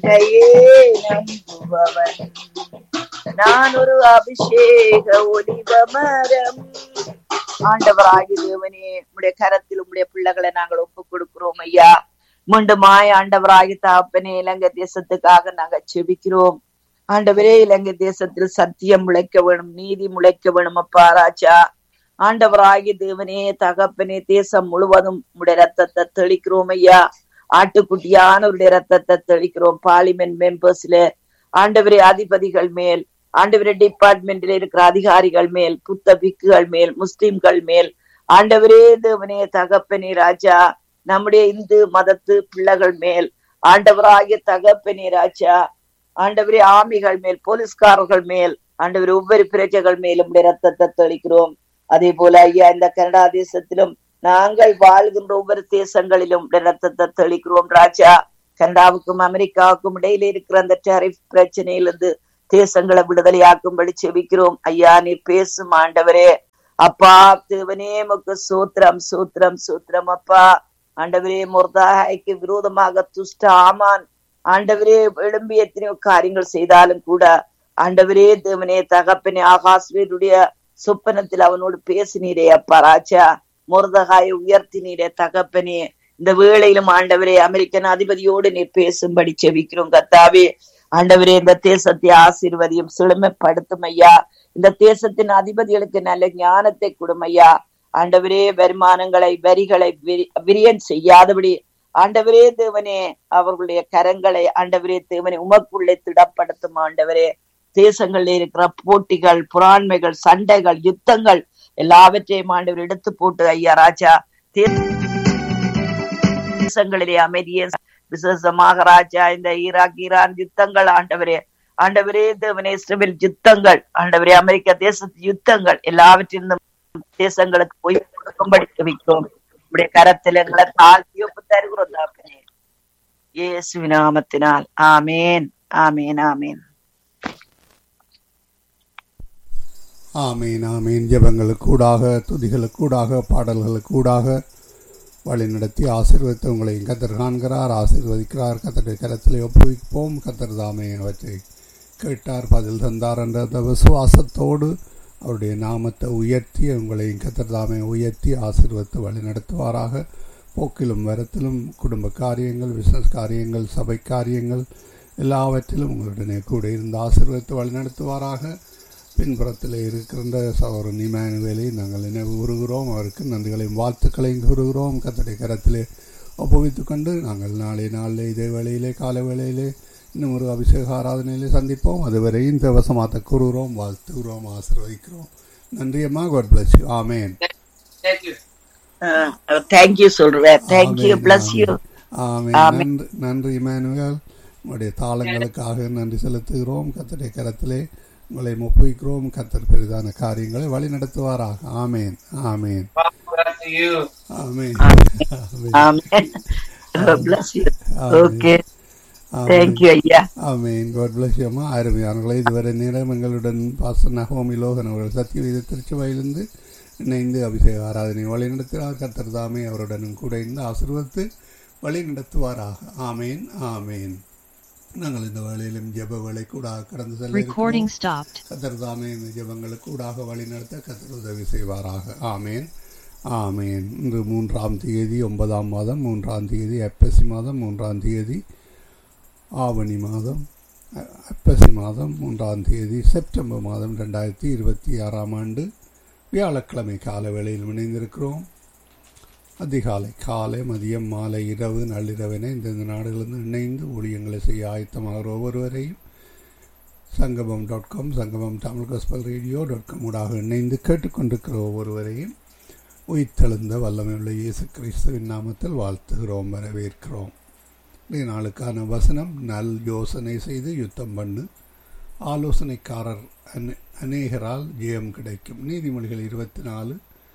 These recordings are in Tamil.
கையே நம்புபவன் நான் ஒரு அபிஷேக ஒலிவ மரம் ஆண்டவராகி தேவனே உடைய கரத்தில் உடைய பிள்ளைகளை நாங்கள் ஒப்பு கொடுக்கிறோம் ஐயா மீண்டுமாய் ஆண்டவராகி தாப்பனே இலங்கை தேசத்துக்காக நாங்க செபிக்கிறோம் ஆண்டவரே இலங்கை தேசத்தில் சத்தியம் முளைக்க வேணும் நீதி முளைக்க வேணும் அப்பா ராஜா ஆண்டவராகி தேவனே தகப்பனே தேசம் முழுவதும் உடைய ரத்தத்தை தெளிக்கிறோம் ஐயா ஆட்டுக்குட்டியானவருடைய ரத்தத்தை தெளிக்கிறோம் பார்லிமெண்ட் மெம்பர்ஸ்ல ஆண்டவரே அதிபதிகள் மேல் ஆண்டவரே டிபார்ட்மெண்ட்ல இருக்கிற அதிகாரிகள் மேல் புத்த பிக்குகள் மேல் முஸ்லிம்கள் மேல் ஆண்டவரே தேவனே தகப்பனே ராஜா நம்முடைய இந்து மதத்து பிள்ளைகள் மேல் ஆண்டவராகிய தகப்பனே ராஜா ஆண்டவரே ஆமிகள் மேல் போலீஸ்காரர்கள் மேல் ஆண்டவர் ஒவ்வொரு பிரஜைகள் மேலும் உடைய ரத்தத்தை தெளிக்கிறோம் அதே போல ஐயா இந்த கனடா தேசத்திலும் நாங்கள் வாழ்கின்ற ஒவ்வொரு தேசங்களிலும் உடைய ரத்தத்தை தெளிக்கிறோம் ராஜா கனடாவுக்கும் அமெரிக்காவுக்கும் இடையில இருக்கிற அந்த டேரிஃப் பிரச்சனையிலிருந்து தேசங்களை விடுதலையாக்கும்படி செபிக்கிறோம் ஐயா நீர் பேசும் ஆண்டவரே அப்பா தேவனே முக்கு சூத்திரம் சூத்திரம் சூத்திரம் அப்பா ஆண்டவரே முர்தாய்க்கு விரோதமாக துஷ்ட ஆமான் ஆண்டவரே எழும்பி எத்தனையோ காரியங்கள் செய்தாலும் கூட ஆண்டவரே தேவனே தகப்பனே ஆகாஸ்வருடைய சொப்பனத்தில் அவனோடு பேசினீரே அப்பா ராஜா முருதகாயை உயர்த்தினீரே தகப்பனே இந்த வேளையிலும் ஆண்டவரே அமெரிக்கன் அதிபதியோடு நீர் பேசும்படி செவிக்கிறோம் கத்தாவே ஆண்டவரே இந்த தேசத்தை ஆசீர்வதியும் செழுமைப்படுத்தும் ஐயா இந்த தேசத்தின் அதிபதிகளுக்கு நல்ல ஞானத்தை கொடும் ஐயா ஆண்டவரே வருமானங்களை வரிகளை விரியன் செய்யாதபடி ஆண்டவரே தேவனே அவர்களுடைய கரங்களை ஆண்டவரே தேவனே உமக்குள்ளே திடப்படுத்தும் ஆண்டவரே தேசங்களில் இருக்கிற போட்டிகள் புறாண்மைகள் சண்டைகள் யுத்தங்கள் எல்லாவற்றையும் ஆண்டவர் எடுத்து போட்டு ஐயா ராஜா தேசங்களிலே அமைதியை விசேஷமாக ராஜா இந்த ஈராக் ஈரான் யுத்தங்கள் ஆண்டவரே ஆண்டவரே தேவனே இஸ்ரேல் யுத்தங்கள் ஆண்டவரே அமெரிக்க தேசத்து யுத்தங்கள் எல்லாவற்றிலும் தேசங்களுக்கு போய் கொடுக்கும்படி வைக்கிறோம் உடைய கரத்தில் எங்களை தாழ்த்தி ஒப்பு தருகிறோம் தாப்பனே இயேசு நாமத்தினால் ஆமேன் ஆமேன் ஆமேன் ஆமீன் ஆமீன் ஜபங்களுக்கூடாக துதிகளுக்கூடாக பாடல்களுக்கூடாக வழிநடத்தி ஆசீர்வதித்து உங்களையும் கத்தர் காண்கிறார் ஆசீர்வதிக்கிறார் கத்தருடைய கரத்திலே ஒப்புவிப்போம் கத்தர் தாமே அவற்றை கேட்டார் பதில் தந்தார் என்ற விசுவாசத்தோடு அவருடைய நாமத்தை உயர்த்தி உங்களையும் கத்தர் தாமே உயர்த்தி ஆசீர்வத்து வழி நடத்துவாராக போக்கிலும் வரத்திலும் குடும்ப காரியங்கள் பிஸ்னஸ் காரியங்கள் சபை காரியங்கள் எல்லாவற்றிலும் உங்களுடனே கூட இருந்து ஆசீர்வத்து வழி நடத்துவாராக பின்புறத்தில் இருக்கின்ற சகோதரன் இமானுவேலை நாங்கள் நினைவு கூறுகிறோம் அவருக்கு நன்றிகளையும் வாழ்த்துக்களையும் கூறுகிறோம் கத்தடை கரத்திலே ஒப்புவித்து கொண்டு நாங்கள் நாளை நாளில் இதே வேளையிலே கால வேளையிலே இன்னும் ஒரு அபிஷேக ஆராதனையிலே சந்திப்போம் அதுவரை இந்த வசமாத்த கூறுகிறோம் வாழ்த்துகிறோம் ஆசீர்வதிக்கிறோம் நன்றி அம்மா God bless you amen thank you சொல்றேன் தேங்க்யூ பிளஸ் யூ ஆமேன் நன்றி நன்றி இமானுவேல் உங்களுடைய தாளங்களுக்காக நன்றி செலுத்துகிறோம் கத்தடை கரத்திலே உங்களை ஒப்புவிக்கிறோம் கத்தர் பெரிதான காரியங்களை வழி நடத்துவாராக ஆமேன் ஆமேன் ஆமேன் ஓகே தேங்க்யூ ஐயா ஆமேன் காட் பிளஸ் யூ அம்மா அருமையானவர்களை இதுவரை நேரம் எங்களுடன் பாஸ்டர் நகோமி லோகன் அவர்கள் சத்தியவீத திருச்சுவையிலிருந்து இணைந்து அபிஷேக ஆராதனை வழி நடத்துகிறார் கத்தர் தாமே அவருடனும் கூட இருந்து ஆசிர்வத்து வழி நடத்துவாராக ஆமேன் ஆமேன் நாங்கள் இந்த வேளையிலும் ஜெப வேலை கூட கடந்து செல்ல கத்தர் தாமே இந்த ஜெபங்களுக்கு கூடாக வழி நடத்த கத்தர் உதவி செய்வாராக ஆமேன் ஆமேன் இன்று மூன்றாம் தேதி ஒன்பதாம் மாதம் மூன்றாம் தேதி ஐப்பசி மாதம் மூன்றாம் தேதி ஆவணி மாதம் ஐப்பசி மாதம் மூன்றாம் தேதி செப்டம்பர் மாதம் ரெண்டாயிரத்தி இருபத்தி ஆறாம் ஆண்டு வியாழக்கிழமை கால வேளையில் இணைந்திருக்கிறோம் அதிகாலை காலை மதியம் மாலை இரவு நள்ளிரவென இந்தந்த நாடுகளிலிருந்து இணைந்து ஊழியங்களை செய்ய ஆயத்தமாகிற ஒவ்வொருவரையும் சங்கமம் dot com Sangamam Tamil gospel radio dot com ஊடாக இணைந்து கேட்டுக்கொண்டிருக்கிற ஒவ்வொருவரையும் உயிர்த்தெழுந்த வல்லமையுள்ள இயேசு கிறிஸ்துவின் நாமத்தில் வாழ்த்துகிறோம் வரவேற்கிறோம் இன்றைய நாளுக்கான வசனம் நல் யோசனை செய்து யுத்தம் பண்ணு ஆலோசனைக்காரர் அநே அநேகரால் ஜெயம் கிடைக்கும் நீதிமொழிகள் இருபத்தி நாலு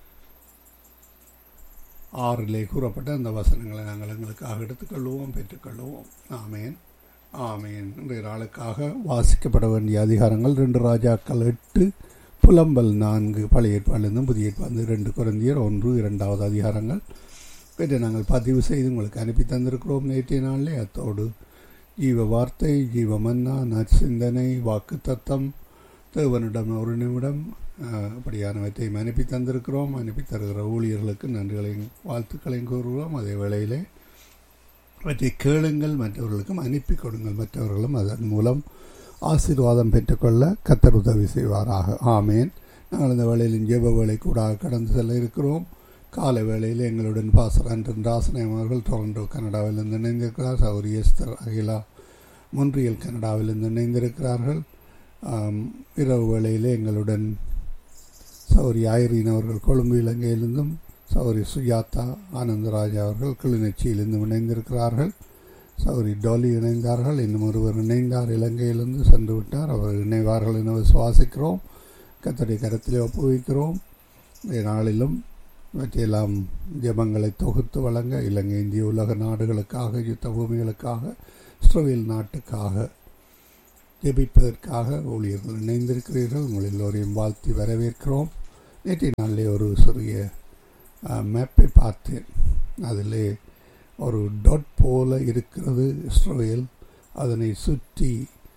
ஆறிலே கூறப்பட்ட அந்த வசனங்களை நாங்கள் எங்களுக்காக எடுத்துக்கொள்வோம் பெற்றுக்கொள்வோம் ஆமேன் ஆமேன் இன்றைய நாளுக்காக வாசிக்கப்பட வேண்டிய அதிகாரங்கள் ரெண்டு ராஜாக்கள் எட்டு புலம்பல் நான்கு பழைய ஏற்பாடிலிருந்தும் புதிய ஏற்பாடு ரெண்டு குழந்தையர் ஒன்று இரண்டாவது அதிகாரங்கள் இவற்றை நாங்கள் பதிவு செய்து உங்களுக்கு அனுப்பி தந்திருக்கிறோம் நேற்றைய நாளிலே அத்தோடு ஜீவ வார்த்தை ஜீவ மன்னா நற்சிந்தனை வாக்கு தத்தம் தேவனிடம் ஒரு நிமிடம் அஹ், அப்படியானவற்றையும் அனுப்பி தந்திருக்கிறோம் அனுப்பி தருகிற ஊழியர்களுக்கு நன்றிகளையும் வாழ்த்துக்களையும் கூறுகிறோம் அதே வேளையிலே அவற்றை கேளுங்கள் மற்றவர்களுக்கும் அனுப்பி கொடுங்கள் மற்றவர்களும் அதன் மூலம் ஆசீர்வாதம் பெற்றுக்கொள்ள கத்தர் உதவி செய்வாராக ஆமேன் நாங்கள் இந்த வேளையிலும் ஜெப வேலை கூட கடந்து செல்ல இருக்கிறோம் காலை வேளையில் எங்களுடன் பாசர் அன்றன் ராசனம் அவர்கள் டொரண்டோ கனடாவிலிருந்து இணைந்திருக்கிறார் சௌரி எஸ்தர் அகிலா மொன்றியல் கனடாவிலிருந்து இணைந்திருக்கிறார்கள் ஆம், இரவு வேளையிலே எங்களுடன் சௌரி ஐரீன் அவர்கள் கொழும்பு இலங்கையிலிருந்தும் சௌரி சுஜாதா ஆனந்தராஜா அவர்கள் கிளிநொச்சியிலிருந்து இணைந்திருக்கிறார்கள் சௌரி டோலி இணைந்தார்கள் இன்னும் ஒருவர் இணைந்தார் இலங்கையிலிருந்து சென்று விட்டார் அவர் இணைவார்கள் என விசுவாசிக்கிறோம் கத்தடி கரத்திலே ஒப்புவிக்கிறோம் இந்த நாளிலும் இவற்றையெல்லாம் ஜெபங்களை தொகுத்து வழங்க இலங்கை இந்திய உலக நாடுகளுக்காக யுத்த பூமிகளுக்காக இஸ்ரேல் நாட்டுக்காக ஜெபிப்பதற்காக ஊழியர்கள் இணைந்திருக்கிறீர்கள் உங்கள் எல்லோரையும் வாழ்த்தி வரவேற்கிறோம் நேற்றைய நாளிலே ஒரு சிறிய மேப்பை பார்த்தேன் அதிலே ஒரு டாட் போல இருக்கிறது இஸ்ரேல் அதனை சுற்றி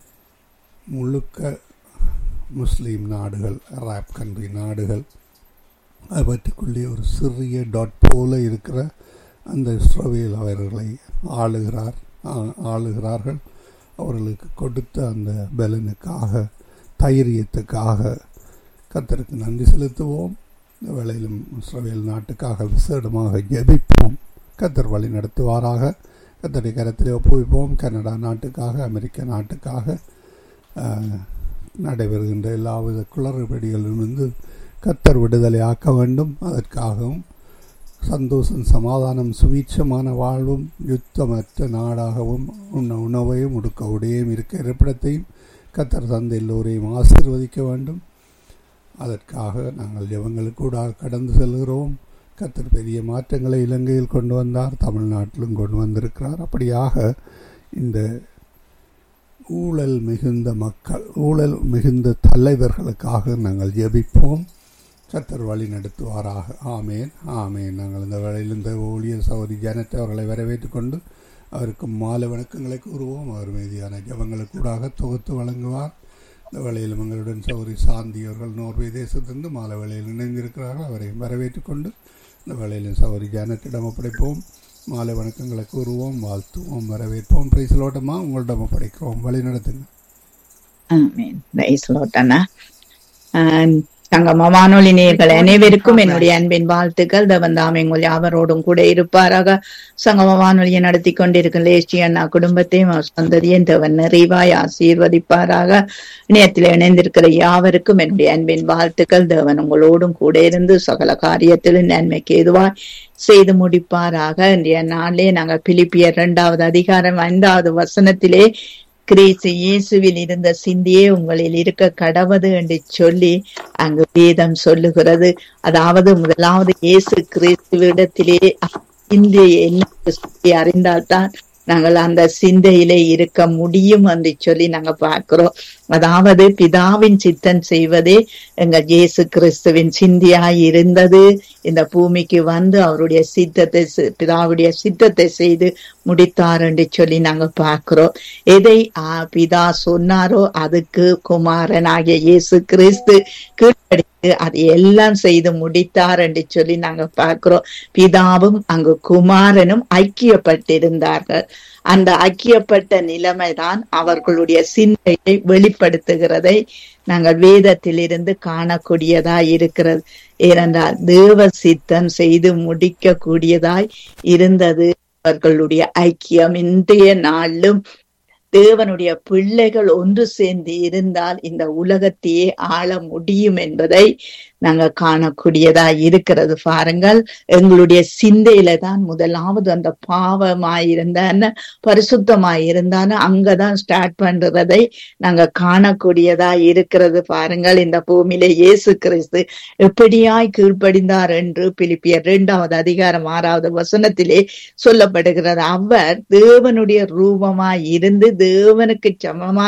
முழுக்க முஸ்லீம் நாடுகள் அரப் கண்ட்ரி நாடுகள் அவற்றுக்குள்ளே ஒரு சிறிய டாட் போல இருக்கிற அந்த இஸ்ரவேல் அவர்களை ஆளுகிறார் ஆ- ஆளுகிறார்கள் அவர்களுக்கு கொடுத்த அந்த பலனுக்காக தைரியத்துக்காக கத்தருக்கு நன்றி செலுத்துவோம் இந்த வேளையிலும் இஸ்ரவேல் நாட்டுக்காக விசேடமாக ஜெபிப்போம் கத்தர் வழி நடத்துவாராக கத்தரை கரத்திலே ஒப்புவிப்போம் கனடா நாட்டுக்காக அமெரிக்க நாட்டுக்காக ஆஹ், நடைபெறுகின்ற எல்லாவித குளறுபடிகளிலிருந்து கத்தர் விடுதலை ஆக்க வேண்டும் அதற்காகவும் சந்தோஷம் சமாதானம் சுவீட்சமான வாழ்வும் யுத்தமற்ற நாடாகவும் உண்ண உணவையும் உடுக்க உடையும் இருக்க இருப்பிடத்தையும் கத்தர் தந்த எல்லோரையும் ஆசீர்வதிக்க வேண்டும் அதற்காக நாங்கள் ஜெபங்களுக்கு கூட கடந்து செல்கிறோம் கத்தர் பெரிய மாற்றங்களை இலங்கையில் கொண்டு வந்தார் தமிழ்நாட்டிலும் கொண்டு வந்திருக்கிறார் அப்படியாக இந்த ஊழல் மிகுந்த மக்கள் ஊழல் மிகுந்த தலைவர்களுக்காக நாங்கள் ஜெபிப்போம் கத்தர் வழி நடத்துவாராக ஆமேன் ஆமேன் நாங்கள் இந்த வேளையில் இந்த ஊழியர் சௌரி ஜனத்தை அவர்களை வரவேற்றுக் கொண்டு அவருக்கு மாலை வணக்கங்களை கூறுவோம் அவர் மீதியான ஜபங்களுக்கு கூடாக தொகுத்து வழங்குவார் இந்த வேளையில் எங்களுடன் சௌரி சாந்தி அவர்கள் நோர்வே தேசத்திலிருந்து மாலை வேளையில் இணைந்திருக்கிறார்கள் அவரையும் வரவேற்றுக் கொண்டு இந்த வேளையிலும் சௌரி ஜானத்திடம் ஒப்படைப்போம் மாலை வணக்கங்களை கூறுவோம் வாழ்த்துவோம் வரவேற்போம் பிரைஸ்லோட்டமா உங்களிடம் ஒப்படைக்கிறோம் வழி நடத்துங்க ஆமென். Praise Lord, அண்ணா. ஆஹ் சங்கம வானொலி நேயர்கள் அனைவருக்கும் என்னுடைய அன்பின் வாழ்த்துக்கள் தேவன் தாமே உங்கள் யாவரோடும் கூட இருப்பாராக சங்கம வானொலியை நடத்தி கொண்டிருக்கும் லேஸ்டி அண்ணா குடும்பத்தையும் அவர் சந்ததியும் தேவன் நிறைவாய் ஆசீர்வதிப்பாராக இணையத்தில் இணைந்திருக்கிற யாவருக்கும் என்னுடைய அன்பின் வாழ்த்துக்கள் தேவன் உங்களோடும் கூட இருந்து சகல காரியத்திலும் நன்மைக்கு எதுவாய் செய்து முடிப்பாராக இன்றைய நாளிலே நாங்கள் பிலிப்பியர் இரண்டாவது அதிகாரம் ஐந்தாவது வசனத்திலே கிறிஸ்து இயேசுவில் இருந்த சிந்தியே உங்களில் இருக்க கடவது என்று சொல்லி அங்கு வேதம் சொல்லுகிறது அதாவது முதலாவது இயேசு கிறிஸ்துவிடத்திலே சிந்தையை என்ன சொல்லி அறிந்தால்தான் நாங்கள் அந்த சிந்தையிலே இருக்க முடியும் என்று சொல்லி நாங்க பார்க்கிறோம் அதாவது பிதாவின் சித்தம் செய்வதே எங்கள் இயேசு கிறிஸ்துவின் சிந்தியாய் இருந்தது இந்த பூமிக்கு வந்து அவருடைய சித்தத்தை செ- பிதாவுடைய சித்தத்தை செய்து முடித்தார் என்று சொல்லி நாங்க பார்க்கிறோம் எதை ஆ, பிதா சொன்னாரோ அதுக்கு குமாரனாகிய இயேசு கிறிஸ்து கீழ்ப்படிந்து அதை எல்லாம் செய்து முடித்தார் என்று சொல்லி நாங்க பார்க்கிறோம் பிதாவும் அங்கு குமாரனும் ஐக்கியப்பட்டிருந்தார்கள் அந்த ஐக்கியப்பட்ட நிலைமைதான் அவர்களுடைய சிந்தையை வெளிப்படுத்துகிறதை நாங்கள் வேதத்திலிருந்து காணக்கூடியதாய் இருக்கிறது ஏனென்றால் தேவ சித்தம் செய்து முடிக்க கூடியதாய் இருந்தது அவர்களுடைய ஐக்கியம் இன்றைய நாளிலும் தேவனுடைய பிள்ளைகள் ஒன்று சேர்ந்து இருந்தால் இந்த உலகத்தையே ஆள முடியும் என்பதை நாங்க காணக்கூடியதா இருக்கிறது பாருங்கள் எங்களுடைய சிந்தையில தான் முதலாவது அந்த பாவமாயிருந்தான பரிசுத்தமாயிருந்தான அங்கதான் ஸ்டார்ட் பண்றதை நாங்க காணக்கூடியதா இருக்கிறது பாருங்கள் இந்த பூமியில இயேசு கிறிஸ்து எப்படியாய் கீழ்ப்படிந்தார் என்று பிலிப்பியர் இரண்டாவது அதிகாரம் ஆறாவது வசனத்திலே சொல்லப்படுகிறது அவர் தேவனுடைய ரூபமாய் இருந்து தேவனுக்கு சமமாய்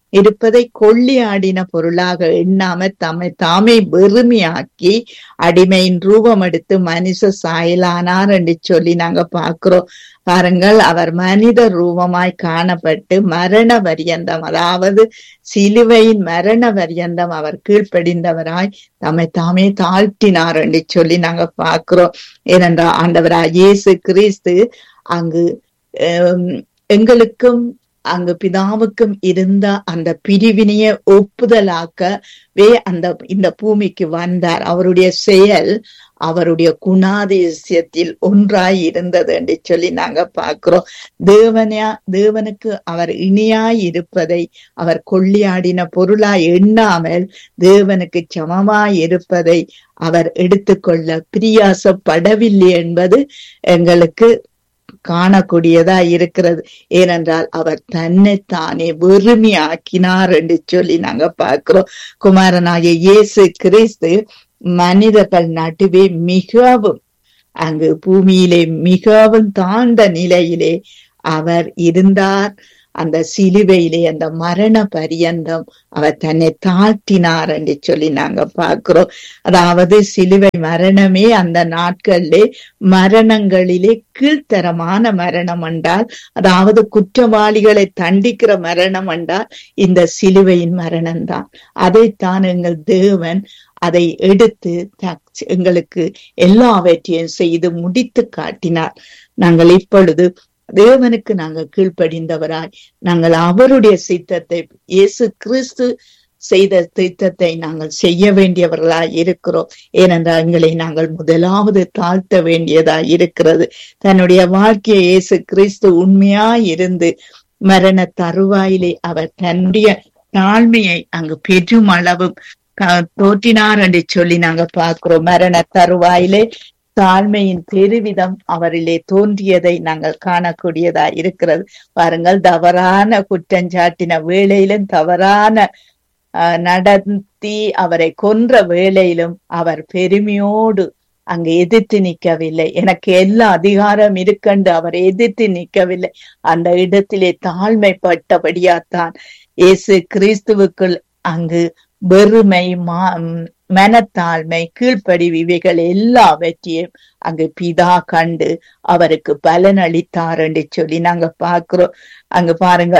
இருப்பதை கொள்ளியாடின பொருளாக எண்ணாம தம்மை தாமே வெறுமையாக்கி அடிமையின் ரூபம் எடுத்து மனுஷ சாயலானார் என்று சொல்லி நாங்க பாக்குறோம் பாருங்கள் அவர் மனித ரூபமாய் காணப்பட்டு மரண பரியந்தம் அதாவது சிலுவையின் மரண பரியந்தம் அவர் கீழ்ப்படிந்தவராய் தம்மை தாமே தாழ்த்தினார் என்று சொல்லி நாங்க பாக்குறோம் ஏனென்றால் ஆண்டவராய் இயேசு கிறிஸ்து அங்கு ஹம், எங்களுக்கும் அங்கு பிதாவுக்கும் இருந்த அந்த பிரிவினைய ஒப்புதலாக்கவே அந்த இந்த பூமிக்கு வந்தார் அவருடைய செயல் அவருடைய குணாதிசயத்தில் ஒன்றாய் இருந்தது என்று சொல்லி நாங்க பார்க்கிறோம் தேவனையா தேவனுக்கு அவர் இனியாய் இருப்பதை அவர் கொள்ளியாடின பொருளாய் எண்ணாமல் தேவனுக்கு சமமாய் இருப்பதை அவர் எடுத்துக்கொள்ள பிரியாசப்படவில்லை என்பது எங்களுக்கு காணக்கூடியதா இருக்கிறது ஏனென்றால் அவர் தன்னை தானே வெறுமையாக்கினார் என்று சொல்லி நாங்க பார்க்கிறோம் குமாரனாகிய இயேசு கிறிஸ்து மனிதர்கள் நடுவே மிகவும் அங்கு பூமியிலே மிகவும் தாழ்ந்த நிலையிலே அவர் இருந்தார் அந்த சிலுவையிலே அந்த மரண பரியந்தம் அவர் தன்னை தாழ்த்தினார் என்று சொல்லி நாங்க பார்க்கிறோம் அதாவது சிலுவை மரணமே அந்த நாட்களிலே மரணங்களிலே கீழ்த்தரமான மரணம் என்றால் அதாவது குற்றவாளிகளை தண்டிக்கிற மரணம் என்றால் இந்த சிலுவையின் மரணம்தான் அதைத்தான் எங்கள் தேவன் அதை எடுத்து த- எங்களுக்கு எல்லாவற்றையும் செய்து முடித்து காட்டினார் நாங்கள் இப்பொழுது தேவனுக்கு நாங்கள் கீழ்ப்படிந்தவராய் நாங்கள் அவருடைய சித்தத்தை இயேசு கிறிஸ்து செய்த திட்டத்தை நாங்கள் செய்ய வேண்டியவர்களாய் இருக்கிறோம் ஏனென்றால் எங்களை நாங்கள் முதலாவது தாழ்த்த வேண்டியதாய் இருக்கிறது தன்னுடைய வாழ்க்கையை இயேசு கிறிஸ்து உண்மையாய் இருந்து மரண தருவாயிலே அவர் தன்னுடைய தாழ்மையை அங்கு பெரும் அளவு க- தோற்றினார் என்று சொல்லி நாங்க பார்க்கிறோம் மரண தருவாயிலே தாழ்மையின் பெருவிதம் அவரிலே தோன்றியதை நாங்கள் காணக்கூடியதா இருக்கிறது பாருங்கள் தவறான குற்றஞ்சாட்டின வேளையிலும் தவறான அஹ், நடத்தி அவரை கொன்ற வேளையிலும் அவர் பெருமையோடு அங்கு எதிர்த்து நிற்கவில்லை எனக்கு எல்லா அதிகாரம் இருக்கண்டு அவர் எதிர்த்து நிற்கவில்லை அந்த இடத்திலே தாழ்மைப்பட்டபடியாத்தான் இயேசு கிறிஸ்துவுக்குள் அங்கு வெறுமை மா ம், மனத்தாழ்மை கீழ்ப்படிவு இவைகள் எல்லாவற்றையும் அங்கு பிதா கண்டு அவருக்கு பலன் அளித்தார் என்று சொல்லி நாங்க பார்க்கிறோம் அங்கு பாருங்க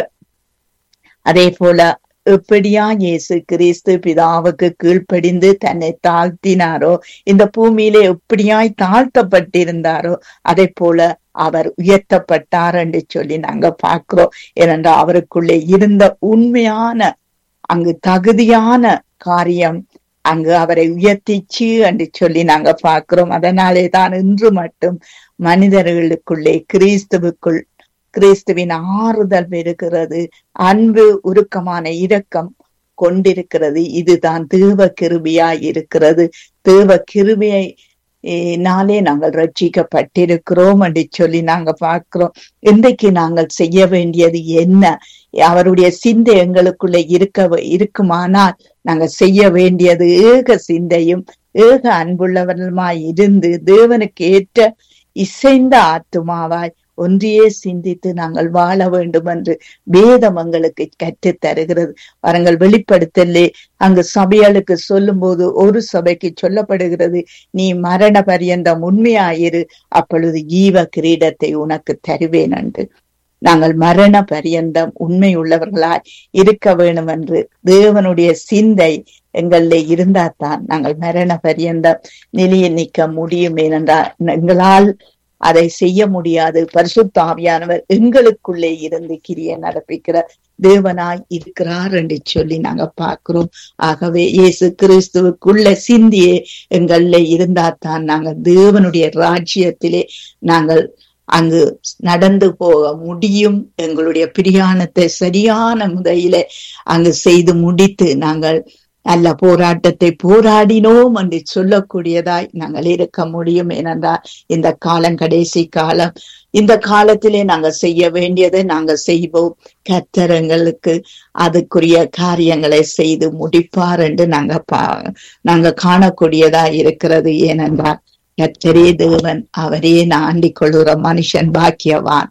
அதே போல எப்படியா இயேசு கிறிஸ்து பிதாவுக்கு கீழ்ப்படிந்து தன்னை தாழ்த்தினாரோ இந்த பூமியிலே எப்படியாய் தாழ்த்தப்பட்டிருந்தாரோ அதே போல அவர் உயர்த்தப்பட்டார் என்று சொல்லி நாங்க பார்க்கிறோம் ஏனென்றால் அவருக்குள்ளே இருந்த உண்மையான அங்கு தகுதியான காரியம் அங்கு அவரை உயர்த்திச்சு என்று சொல்லி நாங்க பார்க்கிறோம் அதனாலே தான் இன்று மட்டும் மனிதர்களுக்குள்ளே கிறிஸ்துவுக்குள் கிறிஸ்துவின் ஆறுதல் பெறுகிறது அன்பு உருக்கமான இரக்கம் கொண்டிருக்கிறது இதுதான் தேவ கிருபியாய் இருக்கிறது தேவ கிருபியை eh, நாளே நாங்கள் ரட்சிக்கப்பட்டிருக்கிறோம் என்று சொல்லி நாங்க பார்க்கிறோம் இன்றைக்கு நாங்கள் செய்ய வேண்டியது என்ன அவருடைய சிந்தை எங்களுக்குள்ள இருக்க இருக்குமானால் நாங்க செய்ய வேண்டியது ஏக சிந்தையும் ஏக அன்புள்ளவர்களுமாய் இருந்து தேவனுக்கு ஏற்ற இசைந்த ஆத்துமாவாய் ஒன்றையே சிந்தித்து நாங்கள் வாழ வேண்டும் என்று வேதம் எங்களுக்கு கற்றுத் தருகிறது பாருங்கள் வெளிப்படுத்தலே அங்கு சபைகளுக்கு சொல்லும் போது ஒரு சபைக்கு சொல்லப்படுகிறது நீ மரண பரியந்தம் உண்மையாயிரு அப்பொழுது ஈவ கிரீடத்தை உனக்கு தருவேன் என்று நாங்கள் மரண பரியந்தம் உண்மை உள்ளவர்களாய் இருக்க வேணும் என்று தேவனுடைய சிந்தை எங்களில் இருந்தால்தான் நாங்கள் மரண பரியந்தம் நிலைய நிற்க முடியும் ஏனென்றால் எங்களால் அதை செய்ய முடியாது பரிசுத்தாவியானவர் எங்களுக்குள்ளே இருந்து கிரிய நடப்பிக்கிற தேவனாய் இருக்கிறார் என்று சொல்லி நாங்க பார்க்கிறோம் ஆகவே இயேசு கிறிஸ்துவுக்குள்ள சிந்தியே எங்கள்ல இருந்தால்தான் நாங்கள் தேவனுடைய ராஜ்யத்திலே நாங்கள் அங்கு நடந்து போக முடியும் எங்களுடைய பிரியாணத்தை சரியான முறையில அங்கு செய்து முடித்து நாங்கள் நல்ல போராட்டத்தை போராடினோம் என்று சொல்லக்கூடியதாய் நாங்கள் இருக்க முடியும் ஏனென்றால் இந்த காலம் கடைசி காலம் இந்த காலத்திலே நாங்கள் செய்ய வேண்டியதை நாங்கள் செய்வோம் கத்தரங்களுக்கு அதுக்குரிய காரியங்களை செய்து முடிப்பார் என்று நாங்க பா நாங்க காணக்கூடியதா இருக்கிறது ஏனென்றால் கத்தரே தேவன் அவரே நாண்டிக் கொள்ளுற மனுஷன் பாக்கியவான்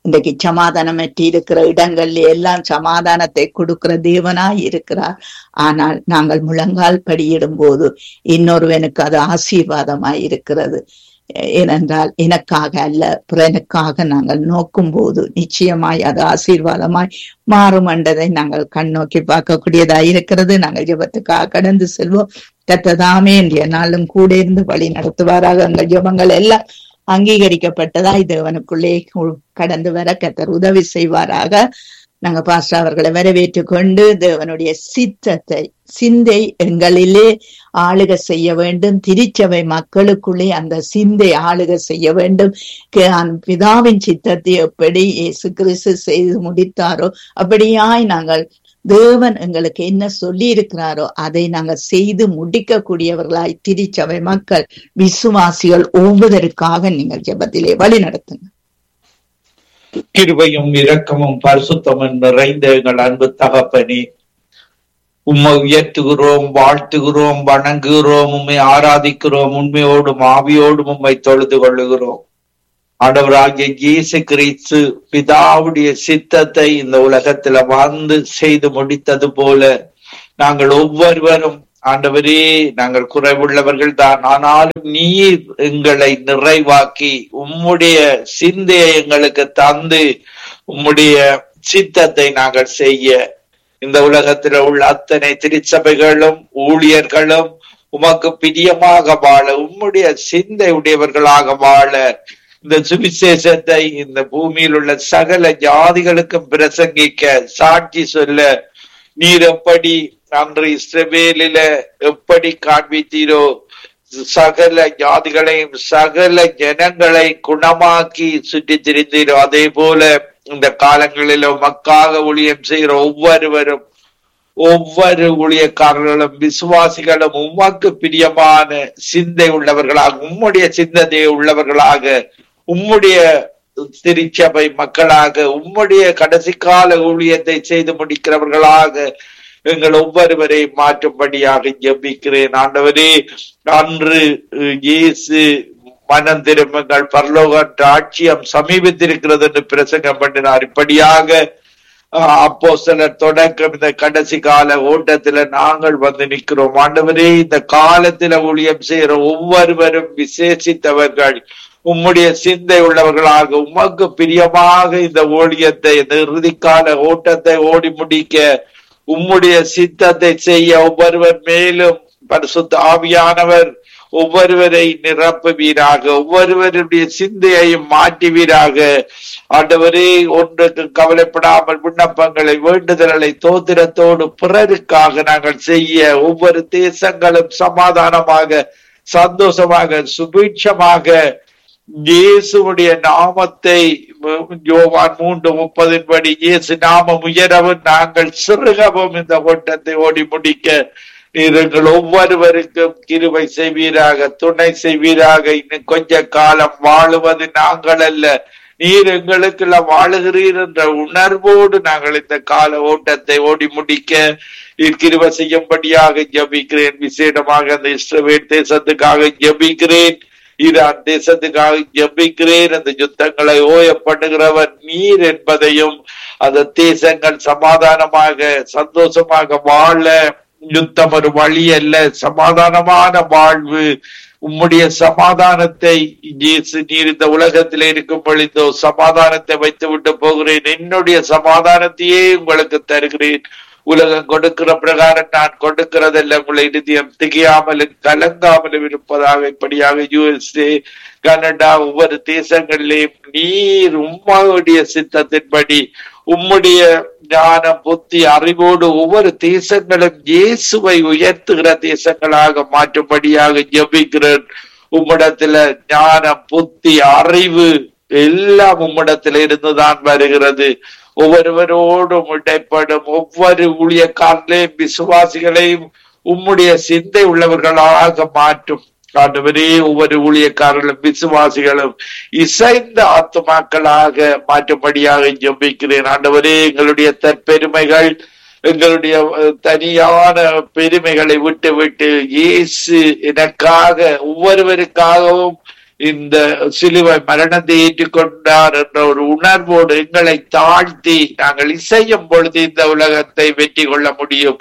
இன்றைக்கு சமாதானமற்றி இருக்கிற இடங்கள்ல எல்லாம் சமாதானத்தை கொடுக்கிற தேவனாய் இருக்கிறார் ஆனால் நாங்கள் முழங்கால் படியிடும் போது இன்னொருவனுக்கு அது ஆசீர்வாதமாய் இருக்கிறது ஏனென்றால் எனக்காக அல்ல பிறனுக்காக நாங்கள் நோக்கும் போது நிச்சயமாய் அது ஆசீர்வாதமாய் மாறும் என்றதை நாங்கள் கண்ணோக்கி பார்க்கக்கூடியதாய் இருக்கிறது நாங்கள் ஜெபத்துக்காக கடந்து செல்வோம் கத்ததாமே இன்றைய நாளும் கூட இருந்து வழி நடத்துவாராக எங்கள் ஜெபங்கள் எல்லாம் அங்கீகரிக்கப்பட்டதாய் தேவனுக்குள்ளே கடந்து வர கத்தர் உதவி செய்வாராக நாங்க பாஸ்டர் அவர்களை வரவேற்று கொண்டு தேவனுடைய சித்தத்தை சிந்தை எங்களிலே ஆளுக செய்ய வேண்டும் திருச்சபை மக்களுக்குள்ளே அந்த சிந்தை ஆளுக செய்ய வேண்டும் பிதாவின் சித்தத்தை எப்படி இயேசு கிறிஸ்து செய்து முடித்தாரோ அப்படியாய் நாங்கள் தேவன் எங்களுக்கு என்ன சொல்லி இருக்கிறாரோ அதை நாங்கள் செய்து முடிக்க கூடியவர்களாய் திருச்சபை மக்கள் விசுவாசிகள் ஒவ்வொருவருக்காக நீங்கள் ஜெபத்திலே வழி நடத்துங்க கிருபையும் இரக்கமும் பரிசுத்தமும் நிறைந்த எங்கள் அன்பு தகப்பனே உம்மை உயர்த்துகிறோம் வாழ்த்துகிறோம் வணங்குகிறோம் உண்மை ஆராதிக்கிறோம் உண்மையோடும் ஆவியோடும் உண்மை தொழுது கொள்ளுகிறோம் ஆண்டவராகிய இயேசு கிறிஸ்து பிதாவுடைய சித்தத்தை இந்த உலகத்துல வாழ்ந்து செய்து முடித்தது போல நாங்கள் ஒவ்வொருவரும் ஆண்டவரே நாங்கள் குறைவுள்ளவர்கள் தான் ஆனாலும் நீர் எங்களை நிறைவாக்கி உம்முடைய சிந்தையை எங்களுக்கு தந்து உம்முடைய சித்தத்தை நாங்கள் செய்ய இந்த உலகத்தில் உள்ள அத்தனை திருச்சபைகளும் ஊழியர்களும் உமக்கு பிரியமாக வாழ உம்முடைய சிந்தை உடையவர்களாக வாழ இந்த சுவிசேஷத்தை இந்த பூமியில் உள்ள சகல ஜாதிகளுக்கும் பிரசங்கிக்க சாட்சி சொல்ல நீர் எப்படி அன்று இஸ்ரவேலில எப்படி காண்பித்தீரோ சகல ஜாதிகளையும் சகல ஜனங்களை குணமாக்கி சுற்றி திரிந்தீரோ அதே போல இந்த காலங்களில மக்காக ஊழியம் செய்கிற ஒவ்வொருவரும் ஒவ்வொரு ஊழியக்காரர்களும் விசுவாசிகளும் உமக்கு பிரியமான சிந்தை உள்ளவர்களாக உம்முடைய சிந்தனை உள்ளவர்களாக உம்முடைய திருச்சபை மக்களாக உம்முடைய கடைசி கால ஊழியத்தை செய்து முடிக்கிறவர்களாக எங்கள் ஒவ்வொருவரை மாற்றும்படியாக ஜெபிக்கிறேன் ஆண்டவரே அன்று இயேசு மனம் திரும்புங்கள் பரலோக ராட்சியம் சமீபத்திருக்கிறது என்று பிரசங்கம் பண்ணினார் இப்படியாக அப்போ சிலர் தொடக்கம் இந்த கடைசி கால ஓட்டத்துல நாங்கள் வந்து நிற்கிறோம் ஆண்டவரே இந்த காலத்துல ஊழியம் செய்யற ஒவ்வொருவரும் விசேஷித்தவர்கள் உம்முடைய சிந்தை உள்ளவர்களாக உமக்கு பிரியமாக இந்த ஊழியத்தை இந்த இறுதிக்கால ஓட்டத்தை ஓடி முடிக்க உம்முடைய சித்தத்தை செய்ய ஒவ்வொருவர் மேலும் பரிசுத்த ஆவியானவர் ஒவ்வொருவரை நிரப்புவீராக ஒவ்வொருவருடைய சிந்தையையும் மாற்றுவீராக ஆண்டவரே ஒன்றுக்கு கவலைப்படாமல் விண்ணப்பங்களை வேண்டுதல்களை தோத்திரத்தோடு பிறருக்காக நாங்கள் செய்ய ஒவ்வொரு தேசங்களும் சமாதானமாக சந்தோஷமாக சுபீட்சமாக இயேசுடைய நாமத்தை யோவான் மூன்று முப்பதின் படி இயேசு நாமம் உயரவும் நாங்கள் சிறுகவும் இந்த ஓட்டத்தை ஓடி முடிக்க நீங்கள் ஒவ்வொருவருக்கும் கிருவை செய்வீராக துணை செய்வீராக இன்னும் கொஞ்ச காலம் வாழுவது நாங்கள் அல்ல நீர் எங்களுக்குள்ள வாழுகிறீர் என்ற உணர்வோடு நாங்கள் இந்த கால ஓட்டத்தை ஓடி முடிக்க கிருவ செய்யும்படியாக ஜபிக்கிறேன் விசேடமாக அந்த இஸ்ரவேல் தேசத்துக்காக ஜபிக்கிறேன் ஈரான் தேசத்துக்காக ஜபிக்கிறேன் அந்த யுத்தங்களை ஓய பண்ணுகிறவர் நீர் என்பதையும் அந்த தேசங்கள் சமாதானமாக சந்தோஷமாக வாழ யுத்தம் ஒரு வழி அல்ல சமாதானமான வாழ்வு உம்முடைய சமாதானத்தை இயேசு நீர் இந்த உலகத்தில் இருக்கும் பொழுதோ சமாதானத்தை வைத்து விட்டு போகிறேன் என்னுடைய சமாதானத்தையே உங்களுக்கு தருகிறேன் உலகம் கொடுக்கிற பிரகாரம் நான் கொடுக்கிறதல்ல உங்களை இறுதியம் திகையாமலும் கலங்காமலும் இருப்பதாக இப்படியாக யுஎஸ்ஏ கனடா ஒவ்வொரு தேசங்களிலேயும் நீர் உம்மாவுடைய சித்தத்தின்படி உம்முடைய ஞானம் புத்தி அறிவோடு ஒவ்வொரு தேசங்களும் இயேசுவை உயர்த்துகிற தேசங்களாக மாற்றும்படியாக ஜபிக்கிறேன் உம்மிடத்துல ஞானம் புத்தி அறிவு எல்லாம் உம்மிடத்துல இருந்துதான் வருகிறது ஒவ்வொருவரோடும் இடைப்படும் ஒவ்வொரு ஊழியக்காரர்களையும் விசுவாசிகளையும் உம்முடைய சிந்தை உள்ளவர்களாக மாற்றும் ஆண்டவரே ஒவ்வொரு ஊழியக்காரர்களும் விசுவாசிகளும் இசைந்த ஆத்மாக்களாக மாற்றும்படியாக ஜம்பிக்கிறேன் ஆண்டவரே எங்களுடைய தற்பெருமைகள் எங்களுடைய தனியான பெருமைகளை விட்டு விட்டு இயேசு எனக்காக ஒவ்வொருவருக்காகவும் இந்த சிலுவை மரணத்தை ஏற்றுக்கொண்டார் என்ற ஒரு உணர்வோடு எங்களை தாழ்த்தி நாங்கள் இசையும் பொழுது இந்த உலகத்தை வெற்றி கொள்ள முடியும்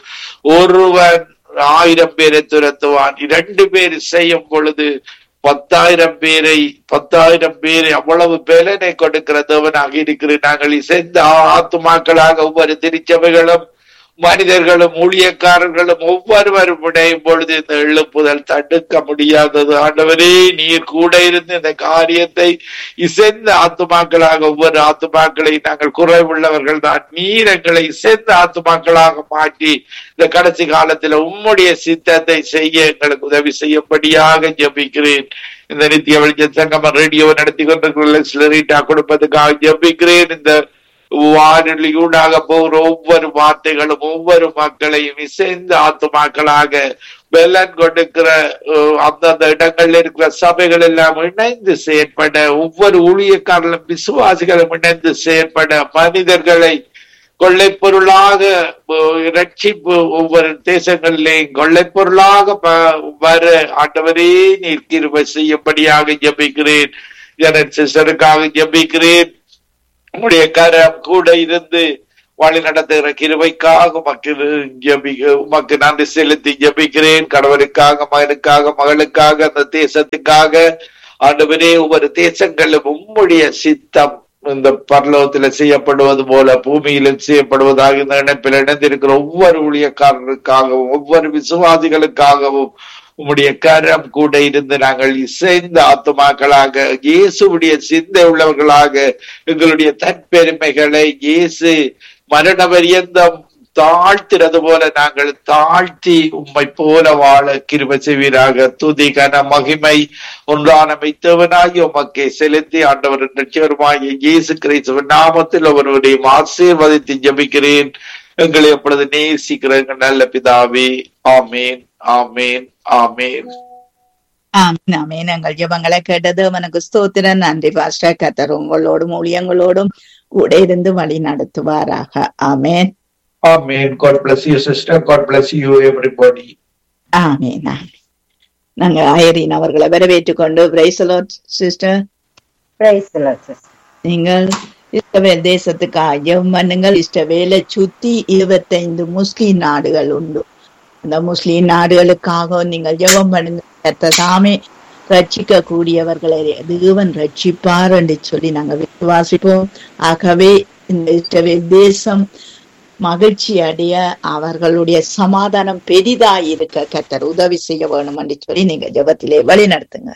ஒருவன் ஆயிரம் பேரை துரத்துவான் இரண்டு பேர் இசையும் பொழுது பத்தாயிரம் பேரை பத்தாயிரம் பேரை அவ்வளவு பேலனை கொடுக்கிற தேவனாக இருக்கிறேன் நாங்கள் இசைந்த ஆத்துமாக்களாக ஒவ்வொரு திருச்சபைகளும் மனிதர்களும் ஊழியக்காரர்களும் ஒவ்வொருவரும் இணையும் பொழுது இந்த எழுப்புதல் தடுக்க முடியாதது ஆண்டவரே நீர் கூட இருந்து இந்த காரியத்தை இசைந்த ஆத்துமாக்களாக ஒவ்வொரு ஆத்துமாக்களை நாங்கள் குறைவுள்ளவர்கள் தான் நீர் எங்களை இசைந்த ஆத்துமாக்களாக மாற்றி இந்த கடைசி காலத்துல உம்முடைய சித்தத்தை செய்ய எங்களுக்கு உதவி செய்யும்படியாக ஜெபிக்கிறேன் இந்த நித்திய வெளிச்ச சங்கம ரேடியோ நடத்தி கொண்டிருக்கிற சிலரீட்டா கொடுப்பதுக்காக ஜெபிக்கிறேன் இந்த வானொலியூடாக போகிற ஒவ்வொரு வார்த்தைகளும் ஒவ்வொரு மக்களையும் இசைந்த ஆத்துமாக்களாக வெள்ளன் கொடுக்கிற அஹ், அந்தந்த இடங்கள்ல இருக்கிற சபைகள் எல்லாம் இணைந்து செயற்பட ஒவ்வொரு ஊழியக்காரர்களும் விசுவாசிகளும் இணைந்து செயற்பட மனிதர்களை கொள்ளைப் பொருளாக அஹ், ரட்சிப்பு ஒவ்வொரு தேசங்களிலேயும் கொள்ளைப் பொருளாக ப- வர ஆண்டவரே நீர் கிருபை செய்யும்படியாக ஜெபிக்கிறேன் ஜனன் சிஸ்டருக்காக ஜெபிக்கிறேன் உம்முடைய கரம் கூட இருந்து வழி நடத்துகிற கிருபைக்காக உமக்கு ஜெபி உமக்கு நன்றி செலுத்தி ஜெபிக்கிறேன் கணவருக்காக மகனுக்காக மகளுக்காக அந்த தேசத்துக்காக ஆண்டவரே ஒவ்வொரு தேசங்களும் உம்முடைய சித்தம் இந்த பரலோகத்துல செய்யப்படுவது போல பூமியிலும் செய்யப்படுவதாக இந்த இணைப்பில் இணைந்திருக்கிற ஒவ்வொரு ஊழியக்காரருக்காகவும் ஒவ்வொரு விசுவாசிகளுக்காகவும் உம்முடைய கரம் கூட இருந்து நாங்கள் இசைந்த ஆத்துமாக்களாக இயேசுடைய சிந்தை உள்ளவர்களாக எங்களுடைய தற்பெருமைகளை இயேசு மரண பரியந்தம் தாழ்த்துறது போல நாங்கள் தாழ்த்தி உம்மை போல வாழ கிருபை செய்வீராக துதி கன மகிமை ஒன்றான மைத்தவனாகி உமக்கை செலுத்தி ஆண்டவர் நிச்சயமாகிய இயேசு கிறிஸ்துவின் நாமத்தில் ஒருவரையும் ஆசீர்வதித்து ஜெபிக்கிறேன் எங்களை எப்பொழுது நேசிக்கிற எங்கள் நல்ல பிதாவே ஆமேன் ஆமேன் ஆமேன் ஆமீன் ஆமீன் எங்கள் ஜெபங்களை கேட்டது அவனுக்கு ஸ்தோத்திரம் நன்றி பாஸ்டர் கத்தர் உங்களோடும் ஊழியங்களோடும் கூட இருந்து வழி நடத்துவாராக ஆமேன் ஆமேன் God bless you sister God bless you everybody ஆமீன் ஆமீன் நாங்க ஐரின் அவர்களை வரவேற்றுக் கொண்டு praise the Lord sister Praise the Lord, sister. நீங்கள் இஸ்ரவேல் தேசத்துக்காக ஜெபம் பண்ணுங்கள் இஸ்ரவேலை சுத்தி இருபத்தைந்து முஸ்லிம் நாடுகள் உண்டு அந்த முஸ்லிம் நாடுகளுக்காக நீங்கள் ஜெபம் பண்ணுங்க கர்த்தர் தாமே ரட்சிக்க கூடியவர்களை தேவன் ரட்சிப்பார் என்று சொல்லி நாங்கள் விசுவாசிப்போம் ஆகவே இந்த இஸ்ரவேல் தேசம் மகிழ்ச்சி அடைய அவர்களுடைய சமாதானம் பெரிதாயிருக்க கர்த்தர் உதவி செய்ய வேணும் என்று சொல்லி நீங்க ஜெபத்திலே வழி நடத்துங்க